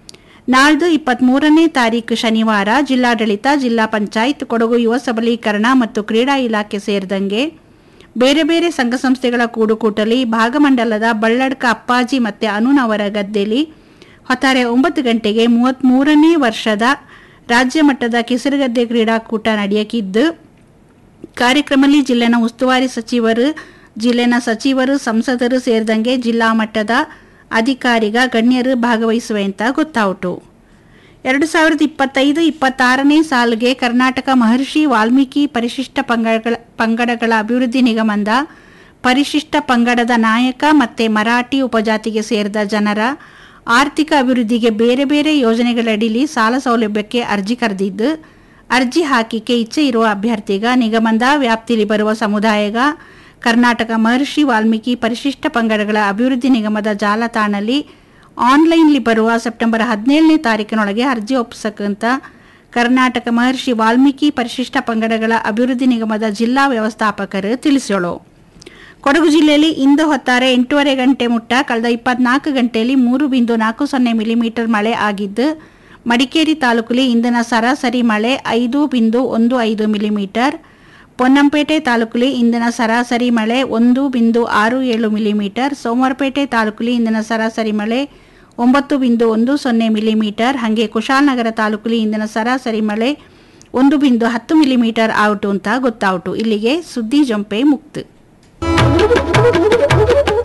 ನಾಳ್ದು ಇಪ್ಪತ್ಮೂರನೇ ತಾರೀಕು ಶನಿವಾರ ಜಿಲ್ಲಾಡಳಿತ ಜಿಲ್ಲಾ ಪಂಚಾಯತ್ ಕೊಡಗು ಯುವ ಸಬಲೀಕರಣ ಮತ್ತು ಕ್ರೀಡಾ ಇಲಾಖೆ ಸೇರಿದಂಗೆ ಬೇರೆ ಬೇರೆ ಸಂಘ ಸಂಸ್ಥೆಗಳ ಕೂಡುಕೂಟಲಿ ಭಾಗಮಂಡಲದ ಬಳ್ಳಡ್ಕ ಅಪ್ಪಾಜಿ ಮತ್ತೆ ಅನುನವರ ಗದ್ದೆಲಿ ಹೊತ್ತಾರೆ ಒಂಬತ್ತು ಗಂಟೆಗೆ ಮೂವತ್ತ್ಮೂರನೇ ವರ್ಷದ ರಾಜ್ಯ ಮಟ್ಟದ ಕೆಸರುಗದ್ದೆ ಕ್ರೀಡಾಕೂಟ ನಡೆಯಕಿದ್ದು ಕಾರ್ಯಕ್ರಮದಲ್ಲಿ ಜಿಲ್ಲೆನ ಉಸ್ತುವಾರಿ ಸಚಿವರು ಜಿಲ್ಲೆನ ಸಚಿವರು ಸಂಸದರು ಸೇರಿದಂಗೆ ಜಿಲ್ಲಾ ಮಟ್ಟದ ಅಧಿಕಾರಿಗ ಗಣ್ಯರು ಭಾಗವಹಿಸುವೆ ಅಂತ ಗೊತ್ತಾಯಿತು ಎರಡು ಸಾವಿರದ ಇಪ್ಪತ್ತೈದು ಇಪ್ಪತ್ತಾರನೇ ಸಾಲಿಗೆ ಕರ್ನಾಟಕ ಮಹರ್ಷಿ ವಾಲ್ಮೀಕಿ ಪರಿಶಿಷ್ಟ ಪಂಗಡಗಳ ಪಂಗಡಗಳ ಅಭಿವೃದ್ಧಿ ನಿಗಮದ ಪರಿಶಿಷ್ಟ ಪಂಗಡದ ನಾಯಕ ಮತ್ತೆ ಮರಾಠಿ ಉಪಜಾತಿಗೆ ಸೇರಿದ ಜನರ ಆರ್ಥಿಕ ಅಭಿವೃದ್ಧಿಗೆ ಬೇರೆ ಬೇರೆ ಯೋಜನೆಗಳಡಿಲಿ ಸಾಲ ಸೌಲಭ್ಯಕ್ಕೆ ಅರ್ಜಿ ಕರೆದಿದ್ದು ಅರ್ಜಿ ಹಾಕಿಕೆ ಇಚ್ಛೆ ಇರುವ ಅಭ್ಯರ್ಥಿಗ ನಿಗಮದ ವ್ಯಾಪ್ತಿಲಿ ಬರುವ ಸಮುದಾಯಗ ಕರ್ನಾಟಕ ಮಹರ್ಷಿ ವಾಲ್ಮೀಕಿ ಪರಿಶಿಷ್ಟ ಪಂಗಡಗಳ ಅಭಿವೃದ್ಧಿ ನಿಗಮದ ಜಾಲತಾಣಲ್ಲಿ ಆನ್ಲೈನ್ಲಿ ಬರುವ ಸೆಪ್ಟೆಂಬರ್ ಹದಿನೇಳನೇ ತಾರೀಕಿನೊಳಗೆ ಅರ್ಜಿ ಒಪ್ಪಿಸಕ್ಕಂತ ಕರ್ನಾಟಕ ಮಹರ್ಷಿ ವಾಲ್ಮೀಕಿ ಪರಿಶಿಷ್ಟ ಪಂಗಡಗಳ ಅಭಿವೃದ್ಧಿ ನಿಗಮದ ಜಿಲ್ಲಾ ವ್ಯವಸ್ಥಾಪಕರು ತಿಳಿಸೋಳು ಕೊಡಗು ಜಿಲ್ಲೆಯಲ್ಲಿ ಇಂದು ಹೊತ್ತಾರೆ ಎಂಟೂವರೆ ಗಂಟೆ ಮುಟ್ಟ ಕಳೆದ ಇಪ್ಪತ್ನಾಲ್ಕು ಗಂಟೆಯಲ್ಲಿ ಮೂರು ಬಿಂದು ನಾಲ್ಕು ಸೊನ್ನೆ ಮಿಲಿಮೀಟರ್ ಮಳೆ ಆಗಿದ್ದು ಮಡಿಕೇರಿ ತಾಲೂಕಲ್ಲಿ ಇಂದಿನ ಸರಾಸರಿ ಮಳೆ ಐದು ಬಿಂದು ಒಂದು ಐದು ಮಿಲಿಮೀಟರ್ ಪೊನ್ನಂಪೇಟೆ ತಾಲೂಕಲ್ಲಿ ಇಂದಿನ ಸರಾಸರಿ ಮಳೆ ಒಂದು ಬಿಂದು ಆರು ಏಳು ಮಿಲಿಮೀಟರ್ ಸೋಮವಾರಪೇಟೆ ತಾಲೂಕಲ್ಲಿ ಇಂದಿನ ಸರಾಸರಿ ಮಳೆ ಒಂಬತ್ತು ಬಿಂದು ಒಂದು ಸೊನ್ನೆ ಮಿಲಿಮೀಟರ್ ಹಾಗೆ ಕುಶಾಲನಗರ ತಾಲೂಕಲ್ಲಿ ಇಂದಿನ ಸರಾಸರಿ ಮಳೆ ಒಂದು ಬಿಂದು ಹತ್ತು ಮಿಲಿಮೀಟರ್ ಔಟು ಅಂತ ಗೊತ್ತಾಯಿತು ಇಲ್ಲಿಗೆ ಸುದ್ದಿ ಜಂಪೆ ಮುಕ್ತು ಸುದ್ದಿ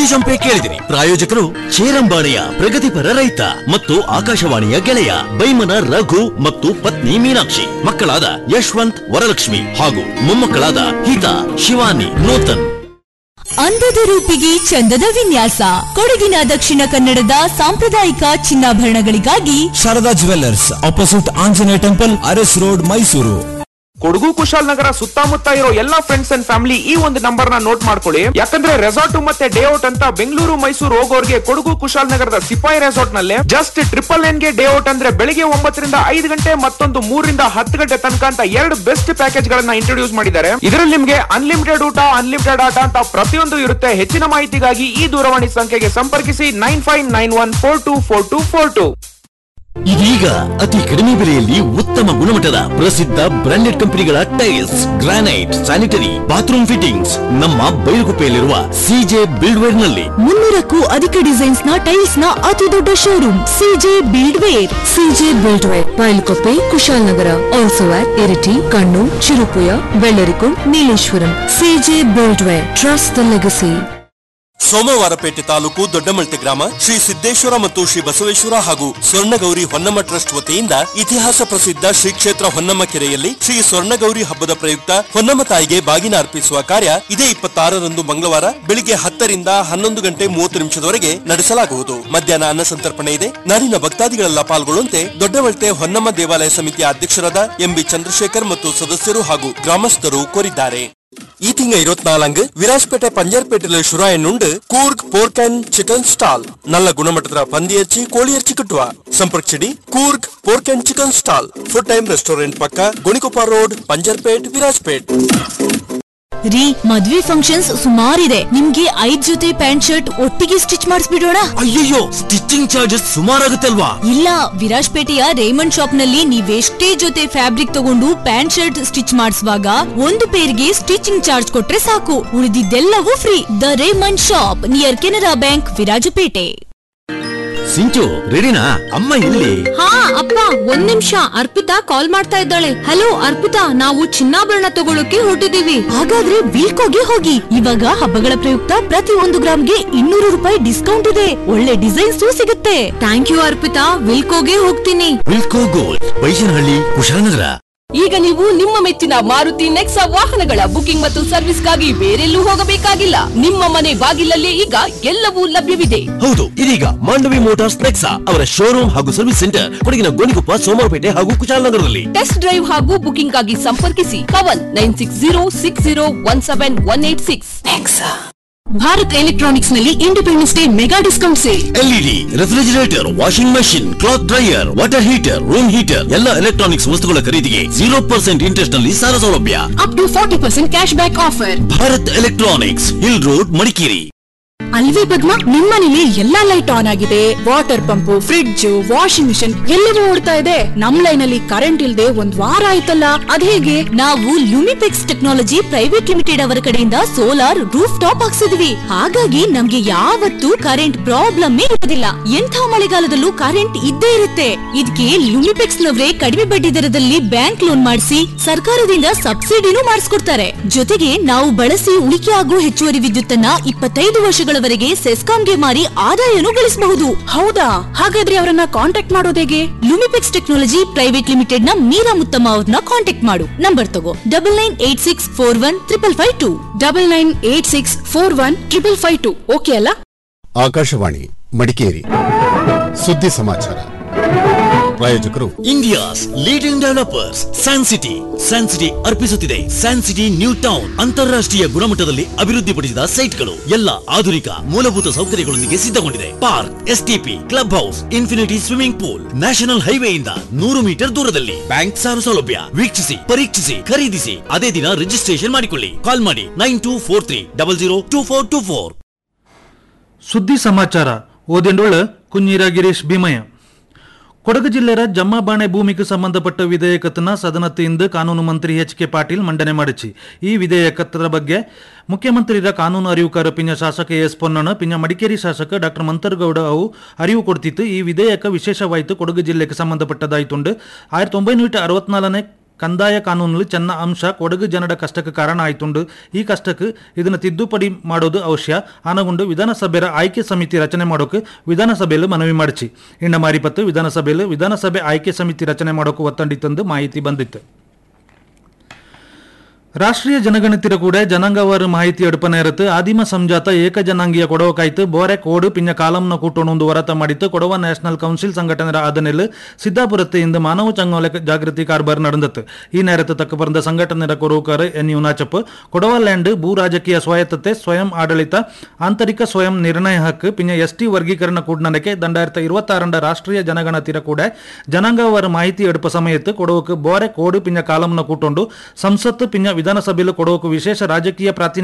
ಜಂಪೆ ಕೇಳಿದಿರಿ ಪ್ರಾಯೋಜಕರು ಚೇರಂಬಾಣಿಯ ಪ್ರಗತಿಪರ ರೈತ ಮತ್ತು ಆಕಾಶವಾಣಿಯ ಗೆಳೆಯ ಬೈಮನ ರಘು ಮತ್ತು ಪತ್ನಿ ಮೀನಾಕ್ಷಿ ಮಕ್ಕಳಾದ ಯಶವಂತ್ ವರಲಕ್ಷ್ಮಿ ಹಾಗೂ ಮೊಮ್ಮಕ್ಕಳಾದ ಹಿತಾ ಶಿವಾನಿ ನೂತನ್ ಅಂದದ ರೂಪಿಗೆ ಚಂದದ ವಿನ್ಯಾಸ ಕೊಡಗಿನ ದಕ್ಷಿಣ ಕನ್ನಡದ ಸಾಂಪ್ರದಾಯಿಕ ಚಿನ್ನಾಭರಣಗಳಿಗಾಗಿ Sharada jewellers opposite Anjaneya temple Aras road Mysore Kodagu Kushalnagar ಸುತ್ತಮುತ್ತ ಇರೋ ಎಲ್ಲಾ ಫ್ರೆಂಡ್ಸ್ ಅಂಡ್ ಫ್ಯಾಮಿಲಿ ಈ ಒಂದು ನಂಬರ್ ನ ನೋಟ್ ಮಾಡ್ಕೊಳ್ಳಿ ಯಾಕಂದ್ರೆ ರೆಸಾರ್ಟ್ ಮತ್ತೆ ಡೇ ಔಟ್ ಅಂತ ಬೆಂಗಳೂರು ಮೈಸೂರು ಹೋಗೋರ್ಗೆ ಕೊಡಗು ಕುಶಾಲನಗರದ ಸಿಪಾಯಿ ರೆಸಾರ್ಟ್ ನಲ್ಲಿ ಜಸ್ಟ್ ಟ್ರಿಪಲ್ ಎನ್ ಗೆ ಡೇ ಔಟ್ ಅಂದ್ರೆ ಬೆಳಿಗ್ಗೆ ಒಂಬತ್ತರಿಂದ ಐದು ಗಂಟೆ ಮತ್ತೊಂದು ಮೂರರಿಂದ ಹತ್ತು ಗಂಟೆ ತನಕ ಅಂತ ಎರಡು ಬೆಸ್ಟ್ ಪ್ಯಾಕೇಜ್ ಗಳನ್ನ ಇಂಟ್ರೊಡ್ಯೂಸ್ ಮಾಡಿದ್ದಾರೆ ಇದರಲ್ಲಿ ನಿಮ್ಗೆ ಅನ್ಲಿಮಿಟೆಡ್ ಊಟ ಅನ್ಲಿಮಿಟೆಡ್ ಆಟ ಅಂತ ಪ್ರತಿಯೊಂದು ಇರುತ್ತೆ ಹೆಚ್ಚಿನ ಮಾಹಿತಿಗಾಗಿ ಈ ದೂರವಾಣಿ ಸಂಖ್ಯೆಗೆ ಸಂಪರ್ಕಿಸಿ nine five nine one four two four two four two ಇದೀಗ ಅತಿ ಕಡಿಮೆ ಬೆಲೆಯಲ್ಲಿ ಉತ್ತಮ ಗುಣಮಟ್ಟದ ಪ್ರಸಿದ್ಧ ಬ್ರಾಂಡೆಡ್ ಕಂಪನಿಗಳ tiles granite sanitary bathroom fittings ನಮ್ಮ ಬೈಲುಗುಪ್ಪೆಯಲ್ಲಿರುವ ಸಿಜೆ ಬಿಲ್ಡ್ವೇರ್ ನಲ್ಲಿ ಮುನ್ನೂರಕ್ಕೂ ಅಧಿಕ ಡಿಸೈನ್ಸ್ ನ ಟೈಲ್ಸ್ ನ ಅತಿ ದೊಡ್ಡ showroom CJ buildware CJ buildware Bylakuppe Kushalnagar also at Iritty Kannur Cherupuzha Vellarikundu Nileshwaram CJ buildware trust the legacy Somwarpet taluk Doddamalte ಗ್ರಾಮ ಶ್ರೀ ಸಿದ್ದೇಶ್ವರ ಮತ್ತು ಶ್ರೀ ಬಸವೇಶ್ವರ ಹಾಗೂ ಸ್ವರ್ಣಗೌರಿ ಹೊನ್ನಮ್ಮ ಟ್ರಸ್ಟ್ ವತಿಯಿಂದ ಇತಿಹಾಸ ಪ್ರಸಿದ್ಧ ಶ್ರೀ ಕ್ಷೇತ್ರ ಹೊನ್ನಮ್ಮ ಕೆರೆಯಲ್ಲಿ ಶ್ರೀ ಸ್ವರ್ಣಗೌರಿ ಹಬ್ಬದ ಪ್ರಯುಕ್ತ ಹೊನ್ನಮ್ಮ ತಾಯಿಗೆ ಬಾಗಿನ ಅರ್ಪಿಸುವ ಕಾರ್ಯ ಇದೇ ಇಪ್ಪತ್ತಾರರಂದು ಮಂಗಳವಾರ ಬೆಳಿಗ್ಗೆ ಹತ್ತರಿಂದ ಹನ್ನೊಂದು ಗಂಟೆ ಮೂವತ್ತು ನಿಮಿಷದವರೆಗೆ ನಡೆಸಲಾಗುವುದು ಮಧ್ಯಾಹ್ನ ಅನ್ನ ಸಂತರ್ಪಣೆ ಇದೆ ನಾಡಿನ ಭಕ್ತಾದಿಗಳೆಲ್ಲ ಪಾಲ್ಗೊಳ್ಳುವಂತೆ ದೊಡ್ಡಮಲ್ಟೆ ಹೊನ್ನಮ್ಮ ದೇವಾಲಯ ಸಮಿತಿಯ ಅಧ್ಯಕ್ಷರಾದ ಎಂಬಿ ಚಂದ್ರಶೇಖರ್ ಮತ್ತು ಸದಸ್ಯರು ಹಾಗೂ ಗ್ರಾಮಸ್ಥರು ಕೋರಿದ್ದಾರೆ ഈ തിങ്ക ഇരുപത്തിനാലങ്ക് വിരാജ്പേട്ടെ പഞ്ചാർപേട്ടിലെ ಶುರಾಯನ್ನುಂಡು Coorg pork and chicken stall നല്ല ಗುಣಮಟ್ಟದ ಪಂದಿಯರ್ಚಿ ಕೋಳಿಯರ್ಚಿ കിട്ടുക ಸಂಪರ್ಕಿಸಿಡಿ Coorg pork and chicken stall food time restaurant ಪಕ್ಕ ಗೋಣಿಕೊಪ್ಪ ರೋಡ್ ಪಂಜರ್ಪೇಟ್ ವಿರಾಜ್ಪೇಟ್ ರೀ ಮದ್ವೆ ಫಂಕ್ಷನ್ಸ್ ಸುಮಾರಿದೆ ನಿಮ್ಗೆ ಐದ್ ಜೊತೆ ಪ್ಯಾಂಟ್ ಶರ್ಟ್ ಒಟ್ಟಿಗೆ ಸ್ಟಿಚ್ ಮಾಡಿಸ್ಬಿಡೋಣ ಅಯ್ಯಯ್ಯೋ ಸ್ಟಿಚಿಂಗ್ ಚಾರ್ಜಸ್ ಸುಮಾರಾಗುತ್ತೆ ಅಲ್ವಾ ಇಲ್ಲ ವಿರಾಜ್ಪೇಟೆಯ ರೇಮಂಡ್ ಶಾಪ್ ನಲ್ಲಿ ನೀವೆಷ್ಟೇ ಜೊತೆ ಫ್ಯಾಬ್ರಿಕ್ ತಗೊಂಡು ಪ್ಯಾಂಟ್ ಶರ್ಟ್ ಸ್ಟಿಚ್ ಮಾಡಿಸುವಾಗ ಒಂದು ಪೇರ್ಗೆ ಸ್ಟಿಚಿಂಗ್ ಚಾರ್ಜ್ ಕೊಟ್ರೆ ಸಾಕು ಉಳಿದಿದ್ದೆಲ್ಲವೂ free the Raymond shop near Canara bank Virajpet ಸಿಂಚು ರೆಡಿನಾ ಅಮ್ಮ ಇಲ್ಲಿ ಹಾ ಅಪ್ಪ ಒಂದ್ ನಿಮಿಷ ಅರ್ಪಿತಾ ಕಾಲ್ ಮಾಡ್ತಾ ಇದ್ದಾಳೆ ಹಲೋ ಅರ್ಪಿತಾ ನಾವು ಚಿನ್ನಾಭರಣ ತಗೊಳಕ್ಕೆ ಹೊರಟಿದೀವಿ ಹಾಗಾದ್ರೆ ವಿಲ್ಕೋಗೆ ಹೋಗಿ ಇವಾಗ ಹಬ್ಬಗಳ ಪ್ರಯುಕ್ತ ಪ್ರತಿ ಒಂದು ಗ್ರಾಮ್ಗೆ ಇನ್ನೂರು ರೂಪಾಯಿ ಡಿಸ್ಕೌಂಟ್ ಇದೆ ಒಳ್ಳೆ ಡಿಸೈನ್ಸ್ ಸಿಗುತ್ತೆ ಥ್ಯಾಂಕ್ ಯು ಅರ್ಪಿತಾ ವಿಲ್ಕೋಗೆ ಹೋಗ್ತೀನಿ ವಿಲ್ಕೋ ಗೋಲ್ಡ್ ಬೈಶನಹಳ್ಳಿ ಕುಶಾಲನಗರ ಈಗ ನೀವು ನಿಮ್ಮ ಮೆಚ್ಚಿನ ಮಾರುತಿ ನೆಕ್ಸಾ ವಾಹನಗಳ ಬುಕಿಂಗ್ ಮತ್ತು ಸರ್ವಿಸ್ಗಾಗಿ ಬೇರೆಲ್ಲೂ ಹೋಗಬೇಕಾಗಿಲ್ಲ ನಿಮ್ಮ ಮನೆ ಬಾಗಿಲಲ್ಲೇ ಈಗ ಎಲ್ಲವೂ ಲಭ್ಯವಿದೆ ಹೌದು ಇದೀಗ ಮಾಂಡವಿ ಮೋಟಾರ್ಸ್ ನೆಕ್ಸಾ ಅವರ ಶೋರೂಮ್ ಹಾಗೂ ಸರ್ವಿಸ್ ಸೆಂಟರ್ ಕೊಡಗಿನ ಗೋಣಿಕೊಪ್ಪ ಸೋಮವಾರಪೇಟೆ ಹಾಗೂ ಕುಶಾಲನಗರದಲ್ಲಿ ಟೆಸ್ಟ್ ಡ್ರೈವ್ ಹಾಗೂ ಬುಕಿಂಗ್ ಆಗಿ ಸಂಪರ್ಕಿಸಿ Kavan nine six zero six zero one seven one eight six Bharat electronics ನಲ್ಲಿ independence day mega discount sale LED refrigerator washing machine cloth dryer water heater room heater ಎಲ್ಲ ಎಲೆಕ್ಟ್ರಾನಿಕ್ಸ್ ವಸ್ತುಗಳ ಖರೀದಿಗೆ ಜೀರೋ ಪರ್ಸೆಂಟ್ ಇಂಟ್ರೆಸ್ಟ್ ನಲ್ಲಿ ಸಾಲ ಸೌಲಭ್ಯ up to forty percent cash back offer Bharat electronics hill road Madikeri ಅಲ್ವೇ ಪದ್ಮ ನಿಮ್ಮನೇಲಿ ಎಲ್ಲಾ ಲೈಟ್ ಆನ್ ಆಗಿದೆ water pump fridge washing machine ಎಲ್ಲವೂ ಓಡ್ತಾ ಇದೆ ನಮ್ ಲೈನ್ ಅಲ್ಲಿ ಕರೆಂಟ್ ಇಲ್ದೆ ಒಂದ್ ವಾರ ಆಯ್ತಲ್ಲ ಅದೇಗೆ ನಾವು ಲುಮಿಪೆಕ್ಸ್ ಟೆಕ್ನಾಲಜಿ ಪ್ರೈವೇಟ್ ಲಿಮಿಟೆಡ್ ಅವರ ಕಡೆಯಿಂದ ಸೋಲಾರ್ ರೂಫ್ ಟಾಪ್ ಹಾಕ್ಸಿದ್ವಿ ಹಾಗಾಗಿ ನಮ್ಗೆ ಯಾವತ್ತೂ ಕರೆಂಟ್ ಪ್ರಾಬ್ಲಮ್ ಇರೋದಿಲ್ಲ ಎಂಥ ಮಳೆಗಾಲದಲ್ಲೂ ಕರೆಂಟ್ ಇದ್ದೇ ಇರುತ್ತೆ ಇದಕ್ಕೆ ಲುಮಿಪೆಕ್ಸ್ ನವರೇ ಕಡಿಮೆ ಬಡ್ಡಿ ದರದಲ್ಲಿ ಬ್ಯಾಂಕ್ ಲೋನ್ ಮಾಡಿಸಿ ಸರ್ಕಾರದಿಂದ ಸಬ್ಸಿಡಿನೂ ಮಾಡಿಸ್ಕೊಡ್ತಾರೆ ಜೊತೆಗೆ ನಾವು ಬಳಸಿ ಉಳಿಕೆ ಆಗೋ ಹೆಚ್ಚುವರಿ ವಿದ್ಯುತ್ತನ್ನ ಇಪ್ಪತ್ತೈದು ವರ್ಷಗಳವರೆಗೆ ಸೆಸ್ಕಾಂಗೆ ಮಾರಿ ಆದಾಯನೂ ಗಳಿಸಬಹುದು ಹೌದಾ ಹಾಗಾದ್ರೆ ಅವರನ್ನ ಕಾಂಟ್ಯಾಕ್ಟ್ ಮಾಡೋದು ಹೇಗೆ ಲುಮಿಪೆಕ್ಸ್ ಟೆಕ್ನಾಲಜಿ ಪ್ರೈವೇಟ್ ಲಿಮಿಟೆಡ್ ನ ಮೀರಾ ಮುತ್ತಮ್ಮ ಅವ್ರನ್ನ ಕಾಂಟ್ಯಾಕ್ಟ್ ಮಾಡು ನಂಬರ್ ತಗೋ double nine eight six four one triple five two double nine eight six four one triple five two okay ಅಲ್ಲ ಆಕಾಶವಾಣಿ ಮಡಿಕೇರಿ ಸುದ್ದಿ ಸಮಾಚಾರ ಪ್ರಾಯೋಜಕರು India's leading developers San City San City ಅರ್ಪಿಸುತ್ತಿದೆ ಸ್ಯಾನ್ ಸಿಟಿ ನ್ಯೂ ಟೌನ್ ಅಂತಾರಾಷ್ಟ್ರೀಯ ಗುಣಮಟ್ಟದಲ್ಲಿ ಅಭಿವೃದ್ಧಿಪಡಿಸಿದ ಸೈಟ್ಗಳು ಎಲ್ಲ ಆಧುನಿಕ ಮೂಲಭೂತ ಸೌಕರ್ಯಗಳೊಂದಿಗೆ ಸಿದ್ಧಗೊಂಡಿದೆ park STP club house infinity swimming pool national ಹೈವೇಯಿಂದ ನೂರು ಮೀಟರ್ ದೂರದಲ್ಲಿ ಬ್ಯಾಂಕ್ ಸಾಲ ಸೌಲಭ್ಯ ವೀಕ್ಷಿಸಿ ಪರೀಕ್ಷಿಸಿ ಖರೀದಿಸಿ ಅದೇ ದಿನ ರಿಜಿಸ್ಟ್ರೇಷನ್ ಮಾಡಿಕೊಳ್ಳಿ ಕಾಲ್ ಮಾಡಿ nine two four three double zero two four two four ಸುದ್ದಿ ಸಮಾಚಾರ ಓದೆಂಡೊಳ ಕುഞ്ഞിರ ಗಿರೀಶ್ ಭೀಮಯ್ಯ ಕೊಡಗು ಜಿಲ್ಲೆಯ ಜಮ್ಮಬಾಣೆ ಭೂಮಿಗೆ ಸಂಬಂಧಪಟ್ಟ ವಿಧೇಯಕತನ ಸದನತೆಯಿಂದ ಕಾನೂನು ಮಂತ್ರಿ ಎಚ್ ಕೆ ಪಾಟೀಲ್ ಮಂಡನೆ ಮಾಡಿಸಿ ಈ ವಿಧೇಯಕದ ಬಗ್ಗೆ ಮುಖ್ಯಮಂತ್ರಿರ ಕಾನೂನು ಅರಿವು ಕರಪಿನ ಶಾಸಕ ಎಸ್ ಪೊನ್ನಣ ಪಿಂಜ ಮಡಿಕೇರಿ ಶಾಸಕ ಡಾಕ್ಟರ್ ಮಂತರ್ಗೌಡ ಅವು ಅರಿವು ಕೊಡ್ತಿತ್ತು ಈ ವಿಧೇಯಕ ವಿಶೇಷವಾಯಿತು ಕೊಡಗು ಜಿಲ್ಲೆಗೆ ಸಂಬಂಧಪಟ್ಟದಾಯ್ತುಂಡು ಆಯಿರತ್ತಿ ಒಂಬೈನೂರ ಅರವತ್ನಾಲ್ಕನೇ ಕಂದಾಯ ಕಾನೂನಲ್ಲಿ ಚೆನ್ನ ಅಂಶ ಕೊಡಗು ಜನರ ಕಷ್ಟಕ್ಕೆ ಕಾರಣ ಆಯ್ತುಂಡು ಈ ಕಷ್ಟಕ್ಕೆ ಇದನ್ನು ತಿದ್ದುಪಡಿ ಮಾಡೋದು ಅವಶ್ಯ ಆನಗೊಂಡು ವಿಧಾನಸಭೆಯ ಆಯ್ಕೆ ಸಮಿತಿ ರಚನೆ ಮಾಡೋಕೆ ವಿಧಾನಸಭೆಯಲ್ಲಿ ಮನವಿ ಮಾಡಿಸಿ ಇನ್ನ ಮಾರಿಪತ್ತು ವಿಧಾನಸಭೆಯಲ್ಲಿ ವಿಧಾನಸಭೆ ಆಯ್ಕೆ ಸಮಿತಿ ರಚನೆ ಮಾಡೋಕೆ ಒತ್ತಂಡಿತಂದು ಮಾಹಿತಿ ಬಂದಿತ್ತು ರಾಷ್ಟ್ರೀಯ ಜನಗಣತಿರ ಕೂಡ ಜನಾಂಗವಾರು ಮಾಹಿತಿ ಅಡುಪನೆ ಇರುತ್ತೆ ಆದಿಮ ಸಂಜಾತ ಏಕ ಜನಾಂಗೀಯ ಕೊಡವಕಾಯ್ತು ಬೋರೆ ಕೋಡು ಪಿಂಜ ಕಾಲಂನ ಕೂಟೊಂದು ವರತ ಮಾಡಿತ್ತು ಕೊಡವ ನ್ಯಾಷನಲ್ ಕೌನ್ಸಿಲ್ ಸಂಘಟನೆರ ಆದನೆಲ್ ಸಿದ್ದಾಪುರತ್ತೆಯಿಂದ ಮಾನವ ಚಂಗೋಲೆ ಜಾಗೃತಿ ಕಾರ್ಬಾರ್ ನಡೆದತ್ತು ಈ ನೇರತ್ತು ತಕ್ಕ ಬಂದ ಸಂಘಟನೆರ ಕೊರೂಕರ್ ಎನ್ ಯುನಾಚಪ್ ಕೊಡವ ಲ್ಯಾಂಡ್ ಭೂ ರಾಜಕೀಯ ಸ್ವಾಯತ್ತತೆ ಸ್ವಯಂ ಆಡಳಿತ ಆಂತರಿಕ ಸ್ವಯಂ ನಿರ್ಣಯ ಹಕ್ಕು ಪಿಂಜ ಎಸ್ಟಿ ವರ್ಗೀಕರಣ ಕೂಡ್ನನಕ್ಕೆ ದಂಡಾಯಿರತ್ತ ಇರುವತ್ತಾರಂಡ ರಾಷ್ಟ್ರೀಯ ಜನಗಣತಿರ ಕೂಡ ಜನಾಂಗವಾರ ಮಾಹಿತಿ ಎಡುಪ ಸಮಯತ್ತು ಕೊಡವಕ್ಕೆ ಬೋರೆ ಕೋಡು ಪಿಂಜ ಕಾಲಂನ ಕೂಟೊಂಡು ಸಂಸತ್ತು ಪಿಂಜ ವಿಧಾನಸಭೆಯಲ್ಲಿ ಕೊಡವಕ್ಕೆ ವಿಶೇಷ ರಾಜಕೀಯ ಪ್ರಾತಿನಿಧ್ಯ